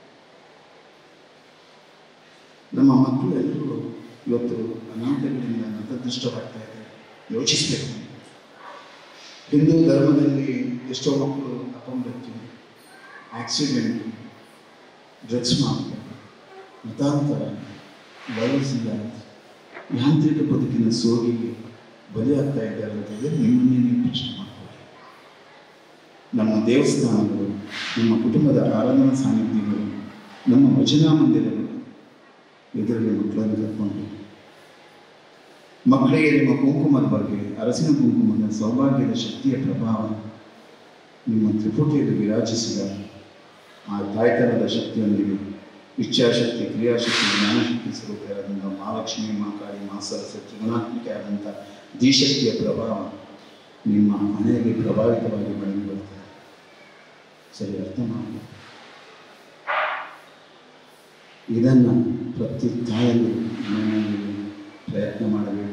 Speaker 5: ನಮ್ಮ ಮಕ್ಕಳು ಎಲ್ಲರೂ ಇವತ್ತು ಅನಾಥಗಳಿಂದ ನತದೃಷ್ಟವಾಗ್ತಾ ಇದ್ದಾರೆ ಯೋಚಿಸಬೇಕು ಹಿಂದೂ ಧರ್ಮದಲ್ಲಿ ಎಷ್ಟೋ ಮಕ್ಕಳು ಅಪಮೃತ್ಯು ಆಕ್ಸಿಡೆಂಟ್ ಡ್ರಗ್ಸ್ ಮಾಫಿಯಾ ಮತಾಂತರ ವಯಸ್ಸಿಲ್ಲ ಯಾಂತ್ರಿಕ ಬದುಕಿನ ಸೋಗಿಗೆ ಬಲಿಯಾಗ್ತಾ ಇದ್ದಾರೆ ಅಂತಂದರೆ ನಿಮ್ಮನ್ನೇ ನೀವು ಪ್ರಶ್ನೆ ಮಾಡ್ಕೊಳ್ಳಿ ನಮ್ಮ ದೇವಸ್ಥಾನಗಳು ನಮ್ಮ ಕುಟುಂಬದ ಆರಾಧನಾ ಸಾನ್ನಿಧ್ಯಗಳು ನಮ್ಮ ಭಜನಾ ಮಂದಿರಗಳು ಇದರಲ್ಲಿ ಮಕ್ಕಳನ್ನು ಕರ್ಕೊಂಡು ಮಕ್ಕಳಿಗೆ ನಿಮ್ಮ ಕುಂಕುಮದ ಬಗ್ಗೆ ಅರಸಿನ ಕುಂಕುಮದ ಸೌಭಾಗ್ಯದ ಶಕ್ತಿಯ ಪ್ರಭಾವ ನಿಮ್ಮ ತ್ರಿಪುಟಿಯಲ್ಲಿ ವಿರಾಜಿಸಿದ ಆ ತಾಯ್ತನದ ಶಕ್ತಿಯೊಂದಿಗೆ ಇಚ್ಛಾಶಕ್ತಿ ಕ್ರಿಯಾಶಕ್ತಿ ಜ್ಞಾನಶಕ್ತಿ ಸ್ವರೂಪಿಯಾದಂಥ ಮಹಾಲಕ್ಷ್ಮಿ ಮಾಕಾಳಿ ಮಾ ಸರಸ್ವತಿ ಗುಣಾತ್ಮಿಕೆ ಆದಂಥ ಧೀಶಕ್ತಿಯ ಪ್ರಭಾವ ನಿಮ್ಮ ಮನೆಯಲ್ಲಿ ಪ್ರಭಾವಿತವಾಗಿ ಬೆಳೆದು ಬರ್ತದೆ ಸರಿ ಅರ್ಥ ಮಾಡಿ ಇದನ್ನು ಪ್ರತಿ ತಾಯಲ್ಲಿ ಮನೆಯಲ್ಲಿ ಪ್ರಯತ್ನ ಮಾಡಬೇಕು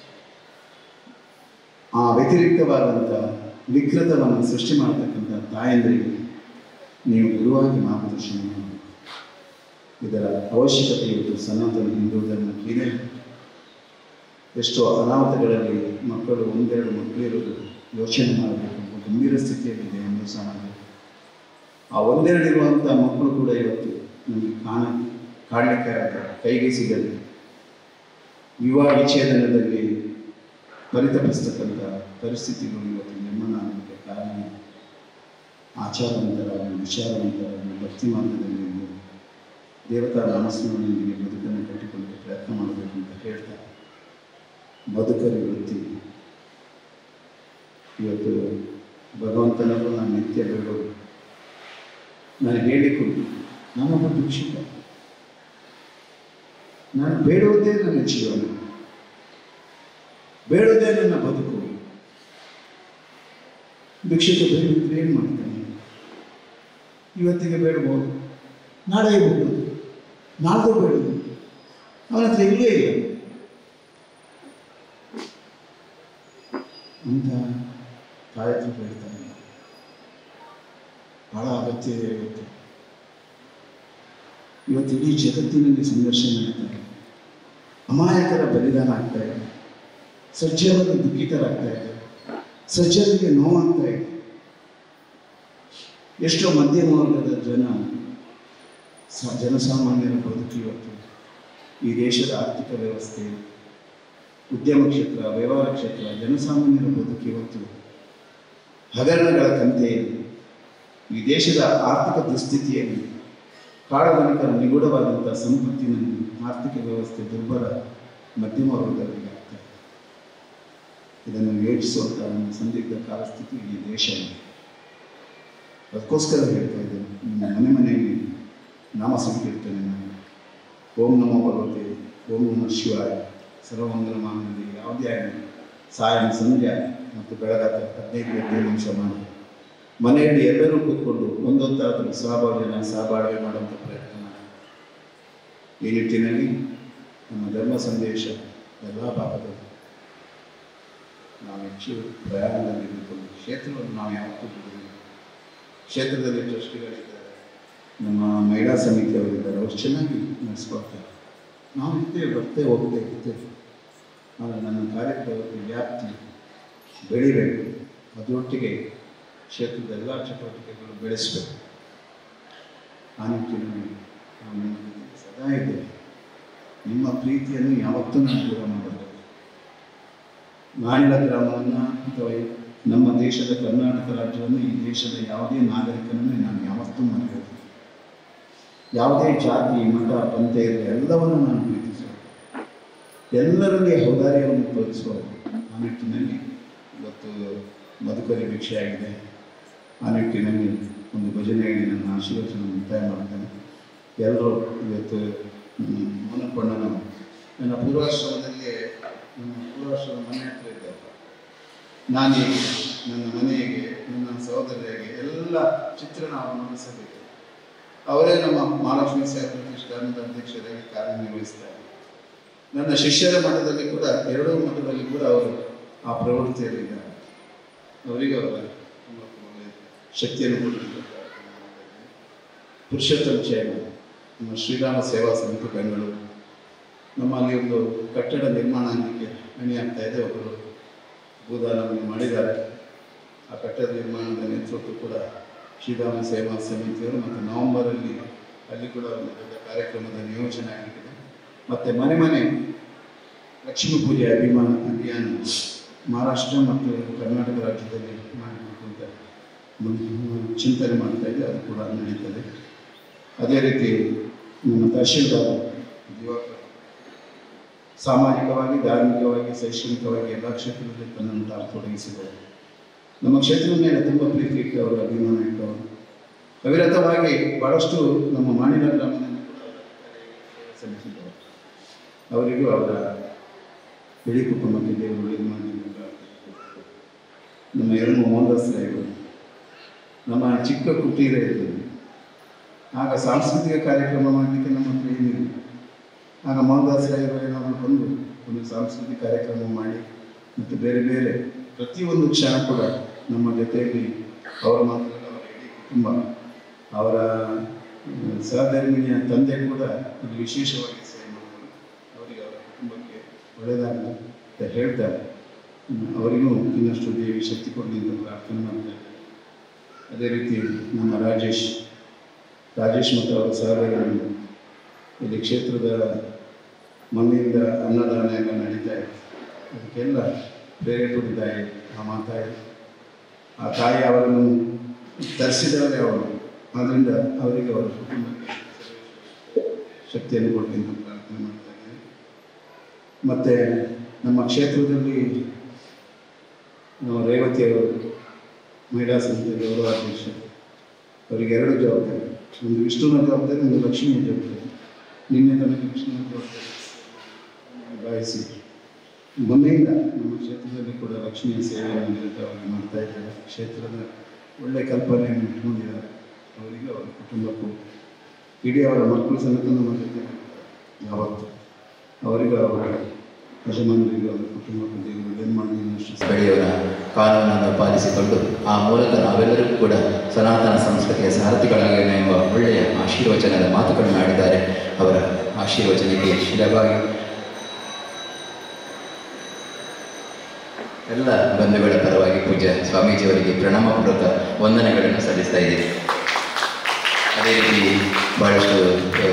Speaker 5: ಆ ವ್ಯತಿರಿಕ್ತವಾದಂಥ ವಿಕೃತವನ್ನು ಸೃಷ್ಟಿ ಮಾಡತಕ್ಕಂಥ ತಾಯಂದರಿಗೆ ನೀವು ಗುರುವಾಗಿ ಮಾರ್ಗದರ್ಶನ ಮಾಡಬೇಕು ಇದರ ಅವಶ್ಯಕತೆ ಇವತ್ತು ಸನಾತನ ಹಿಂದೂ ಧರ್ಮಕ್ಕಿದೆ ಎಷ್ಟೋ ಅನಾಹುತಗಳಲ್ಲಿ ಮಕ್ಕಳು ಒಂದೆರಡು ಮಕ್ಕಳಿರೋದು ಯೋಚನೆ ಮಾಡಬೇಕು ಗಂಭೀರ ಸ್ಥಿತಿಯಲ್ಲಿದೆ ಹಿಂದೂ ಸಮಾಜ ಆ ಒಂದೆರಡು ಇರುವಂಥ ಮಕ್ಕಳು ಕೂಡ ಇವತ್ತು ನಮಗೆ ಕಾಣ ಕಾಡಲಿಕ್ಕೆ ಕೈಗೆ ಸಿಗಲ್ಲ ವಿವಾಹ ವಿಚ್ಛೇದನದಲ್ಲಿ ಪರಿತಪಿಸ್ತಕ್ಕಂಥ ಪರಿಸ್ಥಿತಿಗಳು ಇವತ್ತು ನಿರ್ಮಾಣ ಆಗಲಿಕ್ಕೆ ಕಾರಣ ಆಚಾರವಂತರಾಗಿ ವಿಚಾರವಂತರಾಗಿ ಭಕ್ತಿ ಮಾರ್ಗದಲ್ಲಿ ಇದ್ದು ದೇವತಾ ನಾಮಸ್ಮರಣೆಯೊಂದಿಗೆ ಬದುಕನ್ನು ಕಟ್ಟಿಕೊಳ್ಳಲು ಪ್ರಯತ್ನ ಮಾಡಬೇಕು ಅಂತ ಹೇಳ್ತಾರೆ ಬದುಕರಿ ವೃತ್ತಿ ಇವತ್ತು ಭಗವಂತನವರು ನಾನು ನಿತ್ಯ ಬೇಡೋದು ನಾನು ಹೇಳಿಕೊಂಡು ನಾನೊಬ್ಬ ಭಿಕ್ಷುಕ ನಾನು ಬೇಡುವುದೇ ನನ್ನ ಜೀವನ ಬೇಡುವುದೇ ನನ್ನ ಬದುಕು ಭಿಕ್ಷುಕ ಬೇಡಿದ್ರೆ ಏನು ಮಾಡ್ತಾನೆ ಇವತ್ತಿಗೆ ಬೇಡಬಹುದು ನಾಳೆ ಬೇಡೋದು ನಾಳ್ದು ಬೇಡೋದು ಅವನ ಹತ್ರ ಇಲ್ಲೇ ಇಲ್ಲ ಅಂತ ತಾಯಿ ಹತ್ರ ಬೇಡ್ತಾನೆ ಬಹಳ ಅಗತ್ಯ ಇದೆ ಇವತ್ತು ಇವತ್ತು ಇಡೀ ಜಗತ್ತಿನಲ್ಲಿ ಸಂಘರ್ಷ ನಡೀತಾ ಇದೆ ಅಮಾಯಕರ ಬಲಿದಾನ ಆಗ್ತಾ ಇದೆ ಸಜ್ಜನರು ದುಃಖಿತರಾಗ್ತಾ ಇದೆ ಸಜ್ಜನಿಗೆ ನೋವಾಗ್ತಾ ಇದೆ ಎಷ್ಟೋ ಮಧ್ಯಮ ವರ್ಗದ ಜನ ಸ- ಜನಸಾಮಾನ್ಯರ ಬದುಕು ಇವತ್ತು ಈ ದೇಶದ ಆರ್ಥಿಕ ವ್ಯವಸ್ಥೆ ಉದ್ಯಮ ಕ್ಷೇತ್ರ ವ್ಯವಹಾರ ಕ್ಷೇತ್ರ ಜನಸಾಮಾನ್ಯರ ಬದುಕು ಇವತ್ತು ಹಗರಣಗಳ ಕಂತೆಯಲ್ಲಿ ಈ ದೇಶದ ಆರ್ಥಿಕ ದುಸ್ಥಿತಿಯಲ್ಲಿ ಕಾಳಧನಿಕರ ನಿಗೂಢವಾದಂಥ ಸಂಪತ್ತಿನಲ್ಲಿ ಆರ್ಥಿಕ ವ್ಯವಸ್ಥೆ ದುರ್ಬಲ ಮಧ್ಯಮ ವರ್ಗದವರಿಗೆ ಆಗ್ತಾ ಇದೆ ಇದನ್ನು ಯೋಚಿಸುವಂಥ ಒಂದು ಸಂದಿಗ್ಧ ಕಾಲಸ್ಥಿತಿ ಇಡೀ ದೇಶ ಇದೆ ಅದಕ್ಕೋಸ್ಕರ ಹೇಳ್ತಾ ಇದ್ದೇನೆ ನಿಮ್ಮ ಮನೆ ಮನೆಯಲ್ಲಿ ನಾಮ ಸಂಕೀರ್ತನೆ ಮಾಡಿ ಓಂ ನಮೋ ಭಗವತೆ ಓಂ ನಮಃ ಶಿವಾಯ ಸರ್ವಮಂಗಲ ಮಾನದಲ್ಲಿ ಯಾವುದೇ ಆಗಲಿ ಸಾಯಂ ಸಂಧ್ಯಾ ಮತ್ತು ಬೆಳಗಾದ ಹದಿನೈದು ಹದಿನೈದು ನಿಮಿಷ ಮಾಡಿ ಮನೆಯಲ್ಲಿ ಎಲ್ಲರೂ ಕೂತ್ಕೊಂಡು ಒಂದೊಂದಾದರೂ ಸಹಭಾಗಿನ ಸಹಬಾಳ್ವೆ ಮಾಡುವಂಥ ಪ್ರಯತ್ನ ಮಾಡಿ ಈ ನಿಟ್ಟಿನಲ್ಲಿ ನಮ್ಮ ಧರ್ಮ ಸಂದೇಶ ಎಲ್ಲ ಭಾಗದಲ್ಲಿ ನಾವು ಹೆಚ್ಚು ಪ್ರಯಾಣದಲ್ಲಿ ಇದ್ದುಕೊಂಡು ಕ್ಷೇತ್ರವನ್ನು ನಾವು ಯಾವತ್ತೂ ಬಿಡುವುದಿಲ್ಲ ಕ್ಷೇತ್ರದಲ್ಲಿ ಟ್ರಸ್ಟಿಗಳಿದ್ದಾರೆ ನಮ್ಮ ಮಹಿಳಾ ಸಮಿತಿಯವರಿದ್ದಾರೆ ಅವರು ಚೆನ್ನಾಗಿ ನಡೆಸ್ಕೊಳ್ತಾರೆ ನಾವು ಇರ್ತೇವೆ ಬರ್ತೇವೆ ಹೋಗ್ತೇವೆ ಇರ್ತೇವೆ ಆದರೆ ನನ್ನ ಕಾರ್ಯಕ್ರಮದ ವ್ಯಾಪ್ತಿ ಬೆಳಿಬೇಕು ಅದರೊಟ್ಟಿಗೆ ಕ್ಷೇತ್ರದ ಎಲ್ಲ ಚಟುವಟಿಕೆಗಳು ಬೆಳೆಸಬೇಕು ಆ ನಿಟ್ಟಿನಲ್ಲಿ ನಾವು ನಿಮ್ಮ ಜೊತೆ ಸದಾ ಇದ್ದೇವೆ ನಿಮ್ಮ ಪ್ರೀತಿಯನ್ನು ಯಾವತ್ತೂ ನಾನು ದೂರ ಮಾಡಬಾರದು ನಾಡಿನ ಗ್ರಾಮವನ್ನು ಅಥವಾ ನಮ್ಮ ದೇಶದ ಕರ್ನಾಟಕ ರಾಜ್ಯವನ್ನು ಈ ದೇಶದ ಯಾವುದೇ ನಾಗರಿಕನನ್ನು ನಾನು ಯಾವತ್ತೂ ಮರೆಯೋದು ಯಾವುದೇ ಜಾತಿ ಮತ ಪಂಥ ಇರಲಿ ಎಲ್ಲವನ್ನು ನಾನು ಪ್ರೀತಿಸುವುದು ಎಲ್ಲರಲ್ಲಿ ಔದಾರ್ಯವನ್ನು ತೋರಿಸುವುದು ಆ ನಿಟ್ಟಿನಲ್ಲಿ ಇವತ್ತು ಬದುಕಲಿ ಭಿಕ್ಷೆಯಾಗಿದೆ ಆ ನಿಟ್ಟಿನಲ್ಲಿ ಒಂದು ಭಜನೆಯಲ್ಲಿ ನನ್ನ ಆಶೀರ್ವಚನ ಮುಕ್ತಾಯ ಮಾಡ್ತೇನೆ ಎಲ್ಲರೂ ಇವತ್ತು ಮನಕೊಂಡನು ನನ್ನ ಪೂರ್ವಾಶ್ರಮದಲ್ಲಿ ನನ್ನ ಪೂರ್ವಾಶ್ರಮ ಮನೆ ಹತ್ರ ಇದ್ದೆ ನಾನೀಗ ನನ್ನ ಮನೆಗೆ ನನ್ನ ಸಹೋದರರಿಗೆ ಎಲ್ಲ ಚಿತ್ರಣವನ್ನು ನಡೆಸಬೇಕು ಅವರೇ ನಮ್ಮ ಮಹಾಲಕ್ಷ್ಮಿ ಸೇವಾ ಪ್ರತಿಷ್ಠಾನದ ಅಧ್ಯಕ್ಷರಾಗಿ ಕಾರ್ಯನಿರ್ವಹಿಸ್ತಾರೆ ನನ್ನ ಶಿಷ್ಯರ ಮಠದಲ್ಲಿ ಕೂಡ ಎರಡೂ ಮಠದಲ್ಲಿ ಕೂಡ ಅವರು ಆ ಪ್ರವೃತ್ತಿಯಲ್ಲಿದ್ದಾರೆ ಅವರಿಗೆ ಅವರ ತುಂಬ ಒಳ್ಳೆಯ ಶಕ್ತಿಯನ್ನು ಕೊಡಲಿಕ್ಕೆ ಪ್ರಾರ್ಥನೆ ಮಾಡ್ತಾ ಇದ್ದೇನೆ. ಪುರುಷೋತ್ತಮ ಚೈನ ನಮ್ಮ ಶ್ರೀರಾಮ ಸೇವಾ ಸಮಿತಿ ಬೆಂಗಳೂರು ನಮ್ಮಲ್ಲಿ ಒಂದು ಕಟ್ಟಡ ನಿರ್ಮಾಣ ಆಗಲಿಕ್ಕೆ ಮಣಿ ಆಗ್ತಾ ಇದೆ ಒಬ್ಬರು ಭೂದಾನವನ್ನು ಮಾಡಿದ್ದಾರೆ ಆ ಕಟ್ಟಡ ನಿರ್ಮಾಣದ ನೇತೃತ್ವ ಕೂಡ ಶ್ರೀರಾಮ ಸೇವಾ ಸಮಿತಿಯವರು ಮತ್ತು ನವೆಂಬರಲ್ಲಿ ಅಲ್ಲಿ ಕೂಡ ಒಂದು ದೊಡ್ಡ ಕಾರ್ಯಕ್ರಮದ ನಿಯೋಜನೆ ಆಗಿದೆ ಮತ್ತು ಮನೆ ಮನೆ ಲಕ್ಷ್ಮೀ ಪೂಜೆ ಅಭಿಮಾನ ಅಭಿಯಾನ ಮಹಾರಾಷ್ಟ್ರ ಮತ್ತು ಕರ್ನಾಟಕ ರಾಜ್ಯದಲ್ಲಿ ಮಾಡಬೇಕು ಅಂತ ಒಂದು ಚಿಂತನೆ ಮಾಡ್ತಾ ಇದೆ ಅದು ಕೂಡ ನಡೀತದೆ ಅದೇ ರೀತಿ ನಮ್ಮ ತಹಶೀಲ್ದಾರ್ ದಿವಾಕರ್ ಸಾಮಾಜಿಕವಾಗಿ ಧಾರ್ಮಿಕವಾಗಿ ಶೈಕ್ಷಣಿಕವಾಗಿ ಎಲ್ಲ ಕ್ಷೇತ್ರದಲ್ಲಿ ತನ್ನನ್ನು ತಾನು ತೊಡಗಿಸಿದ್ದಾರೆ ನಮ್ಮ ಕ್ಷೇತ್ರದ ಮೇಲೆ ತುಂಬ ಪ್ರೀತಿ ಇಟ್ಟವರು ಅಭಿಮಾನ ಇಟ್ಟವರು ಅವಿರತವಾಗಿ ಬಹಳಷ್ಟು ನಮ್ಮ ಮಾಣಿಲ ಗ್ರಾಮದಲ್ಲಿ ಕೂಡ ಅವರ ಕಾರ್ಯ ಸಲ್ಲಿಸಿದ್ದಾರೆ ಅವರಿಗೂ ಅವರ ಇಡೀ ಕುಟುಂಬಕ್ಕೆ ದೇವರು ಒಳ್ಳೆಯದು ಮಾಡಲಿ ಎಂದು ಪ್ರಾರ್ಥಿಸುತ್ತೇನೆ. ನಮ್ಮ ಎರಡು ಮೋಹನ್ದಾಸ್ ರಾಯರು ನಮ್ಮ ಚಿಕ್ಕ ಕುಟೀರ ಇರ್ತದೆ ಆಗ ಸಾಂಸ್ಕೃತಿಕ ಕಾರ್ಯಕ್ರಮ ಮಾಡಲಿಕ್ಕೆ ನಮ್ಮ ಹತ್ರ ಏನಿಲ್ಲ ಆಗ ಮೋಹನ್ದಾಸ್ ರಾಯರು ಏನಾದರೂ ಬಂದು ಒಂದು ಸಾಂಸ್ಕೃತಿಕ ಕಾರ್ಯಕ್ರಮ ಮಾಡಿ ಮತ್ತು ಬೇರೆ ಬೇರೆ ಪ್ರತಿಯೊಂದು ಕ್ಷಣ ಕೂಡ ನಮ್ಮ ಜೊತೆಯಲ್ಲಿ ಅವರ ಮಾತ್ರ ಅಲ್ಲ, ಅವರ ಇಡೀ ಕುಟುಂಬ ಅವರ ಆ, ಸಹಧರ್ಮಿಣಿಯ ತಂದೆ ಕೂಡ ಇಲ್ಲಿ ವಿಶೇಷವಾಗಿ ಸೇವೆ ಮಾಡಿದರು ಅವರಿಗೆ ಅವರ ಕುಟುಂಬಕ್ಕೆ ಒಳ್ಳೆಯದಾಗಲಿ ಅಂತ ಹೇಳ್ತಾರೆ ಹ್ಮ್, ಅವರಿಗೂ ಇನ್ನಷ್ಟು ದೇವಿ ಶಕ್ತಿ ಕೊಡಲಿ ಅಂತ ಪ್ರಾರ್ಥನೆ ಮಾಡ್ತಾರೆ ಅದೇ ರೀತಿ ನಮ್ಮ ರಾಜೇಶ್ ರಾಜೇಶ್ ಮತ್ತು ಅವರ ಸಹೋದರರು ಇಲ್ಲಿ ಕ್ಷೇತ್ರದ ಮನೆಯಿಂದ ಅನ್ನದಾನ ಎಲ್ಲ ನಡೀತಾ ಇದೆ ಅದಕ್ಕೆಲ್ಲ ಪ್ರೇರೇಪಣೆ ತಾಯಿ ಆ ಮಾತಾಯಿ ಆ ತಾಯಿ ಅವರನ್ನು ತರಿಸಿದವರೇ ಅವರು ಆದ್ದರಿಂದ ಅವರಿಗೆ ಅವರ ಕುಟುಂಬಕ್ಕೆ ಶಕ್ತಿಯನ್ನು ಕೊಡಲಿ ಅಂತ ಪ್ರಾರ್ಥನೆ ಮಾಡ್ತಾ ಇದ್ದೇನೆ ಮತ್ತು ನಮ್ಮ ಕ್ಷೇತ್ರದಲ್ಲಿ ನಾವು ರೇವತಿಯವರು ಮಹಿಳಾ ಸಮಿತಿಯ ಗೌರವಾಧ್ಯಕ್ಷ ಅವರಿಗೆ ಎರಡು ಜವಾಬ್ದಾರಿ ಒಂದು ವಿಷ್ಣುವಿನ ಜವಾಬ್ದಾರಿ ಒಂದು ಲಕ್ಷ್ಮಿಯ ಜವಾಬ್ದಾರಿ ನಿನ್ನೆ ತನಕ ವಿಷ್ಣುವಿನ ಜವಾಬ್ದಾರಿ ನಿಭಾಯಿಸಿ ಮೊನ್ನೆಯಿಂದ ನಮ್ಮ ಕ್ಷೇತ್ರದಲ್ಲಿ ಕೂಡ ಲಕ್ಷ್ಮಿಯ ಸೇವೆಯನ್ನು ನಿರತವಾಗಿ ಮಾಡ್ತಾ ಇದ್ದಾರೆ ಕ್ಷೇತ್ರದ ಒಳ್ಳೆಯ ಕಲ್ಪನೆಯನ್ನು ಇಟ್ಕೊಂಡಿದ್ದಾರೆ ಅವರಿಗೆ ಅವರ ಕುಟುಂಬಕ್ಕೂ ಇಡೀ ಅವರ ಮಕ್ಕಳು ಸಮೇತ ನಮ್ಮ ಜೊತೆ ಯಾವತ್ತು ಅವರಿಗೂ ಅವರ ಯಜಮಾನರಿಗೂ ಅವರ ಕುಟುಂಬಕ್ಕೂ ದೇವರು ಒಳ್ಳೆಯ ಮಾಡಿ ಇನ್ನಷ್ಟು
Speaker 6: ಬೆಳೆಯವರ ಕಾನೂನನ್ನು ಪಾಲಿಸಿಕೊಂಡು ಆ ಮೂಲಕ ನಾವೆಲ್ಲರಿಗೂ ಕೂಡ ಸನಾತನ ಸಂಸ್ಕೃತಿಯ ಸಾರಥಿಗಳಾಗೋಣ ಎಂಬ ಒಳ್ಳೆಯ ಆಶೀರ್ವಚನದ ಮಾತುಗಳನ್ನು ಆಡಿದ್ದಾರೆ ಅವರ ಆಶೀರ್ವಚನಕ್ಕೆ ಶಿರವಾಗಿ ಎಲ್ಲ ಬಂಧುಗಳ ಪರವಾಗಿ ಪೂಜ್ಯ ಸ್ವಾಮೀಜಿಯವರಿಗೆ ಪ್ರಣಾಮಪೂರ್ವಕ ವಂದನೆಗಳನ್ನು ಸಲ್ಲಿಸ್ತಾ ಇದ್ದೀವಿ ಅದೇ ರೀತಿ ಬಹಳಷ್ಟು ಆ,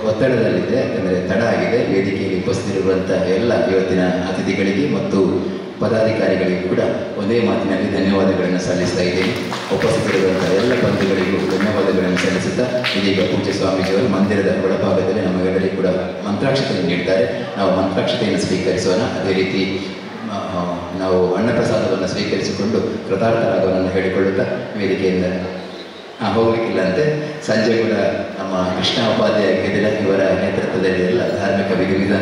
Speaker 6: ಒತ್ತಡದಲ್ಲಿದೆ ಯಾಕಂದರೆ ತಡ ಆಗಿದೆ ವೇದಿಕೆಯಲ್ಲಿ ಉಪಸ್ಥಿತಿರುವಂಥ ಎಲ್ಲ ಇವತ್ತಿನ ಅತಿಥಿಗಳಿಗೆ ಮತ್ತು ಪದಾಧಿಕಾರಿಗಳಿಗೂ ಕೂಡ ಒಂದೇ ಮಾತಿನಲ್ಲಿ ಧನ್ಯವಾದಗಳನ್ನು ಸಲ್ಲಿಸ್ತಾ ಇದ್ದೇನೆ ಉಪಸ್ಥಿತರಿರುವಂತಹ ಎಲ್ಲ ಬಂಧುಗಳಿಗೂ ಧನ್ಯವಾದಗಳನ್ನು ಸಲ್ಲಿಸುತ್ತಾ ಇದೀಗ ಪೂಜ್ಯ ಸ್ವಾಮೀಜಿಯವರು ಮಂದಿರದ ಒಳಭಾಗದಲ್ಲಿ ನಮಗೆಲ್ಲರಿಗೂ ಕೂಡ ಮಂತ್ರಾಕ್ಷತೆಯನ್ನು ನೀಡ್ತಾರೆ ನಾವು ಮಂತ್ರಾಕ್ಷತೆಯನ್ನು ಸ್ವೀಕರಿಸೋಣ ಅದೇ ರೀತಿ ಆ, ನಾವು ಅನ್ನಪ್ರಸಾದವನ್ನು ಸ್ವೀಕರಿಸಿಕೊಂಡು ಕೃತಾರ್ಥರಾಗವನ್ನು ಹೇಳಿಕೊಳ್ಳುತ್ತಾ ವೇದಿಕೆಯಿಂದ ಆ, ಹೋಗ್ಲಿಕ್ಕಿಲ್ಲ ಅಂತೆ ಸಂಜೆ ಕೂಡ ನಮ್ಮ ಕೃಷ್ಣ ಉಪಾಧ್ಯಾಯ ಗೆದಿಲ ಇವರ ನೇತೃತ್ವದಲ್ಲಿ ಎಲ್ಲ ಧಾರ್ಮಿಕ ವಿಧಿವಿಧಾನ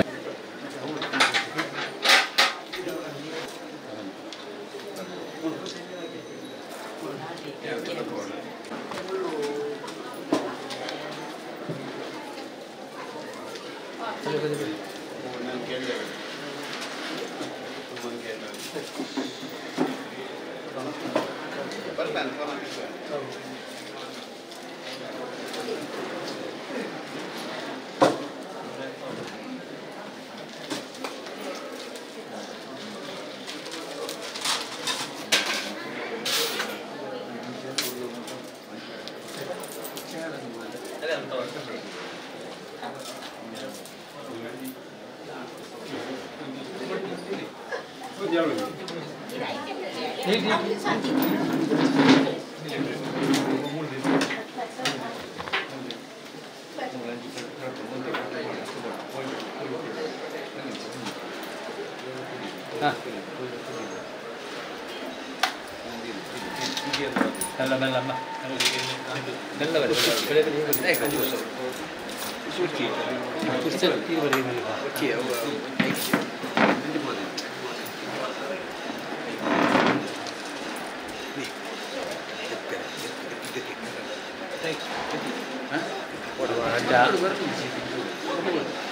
Speaker 7: Ada.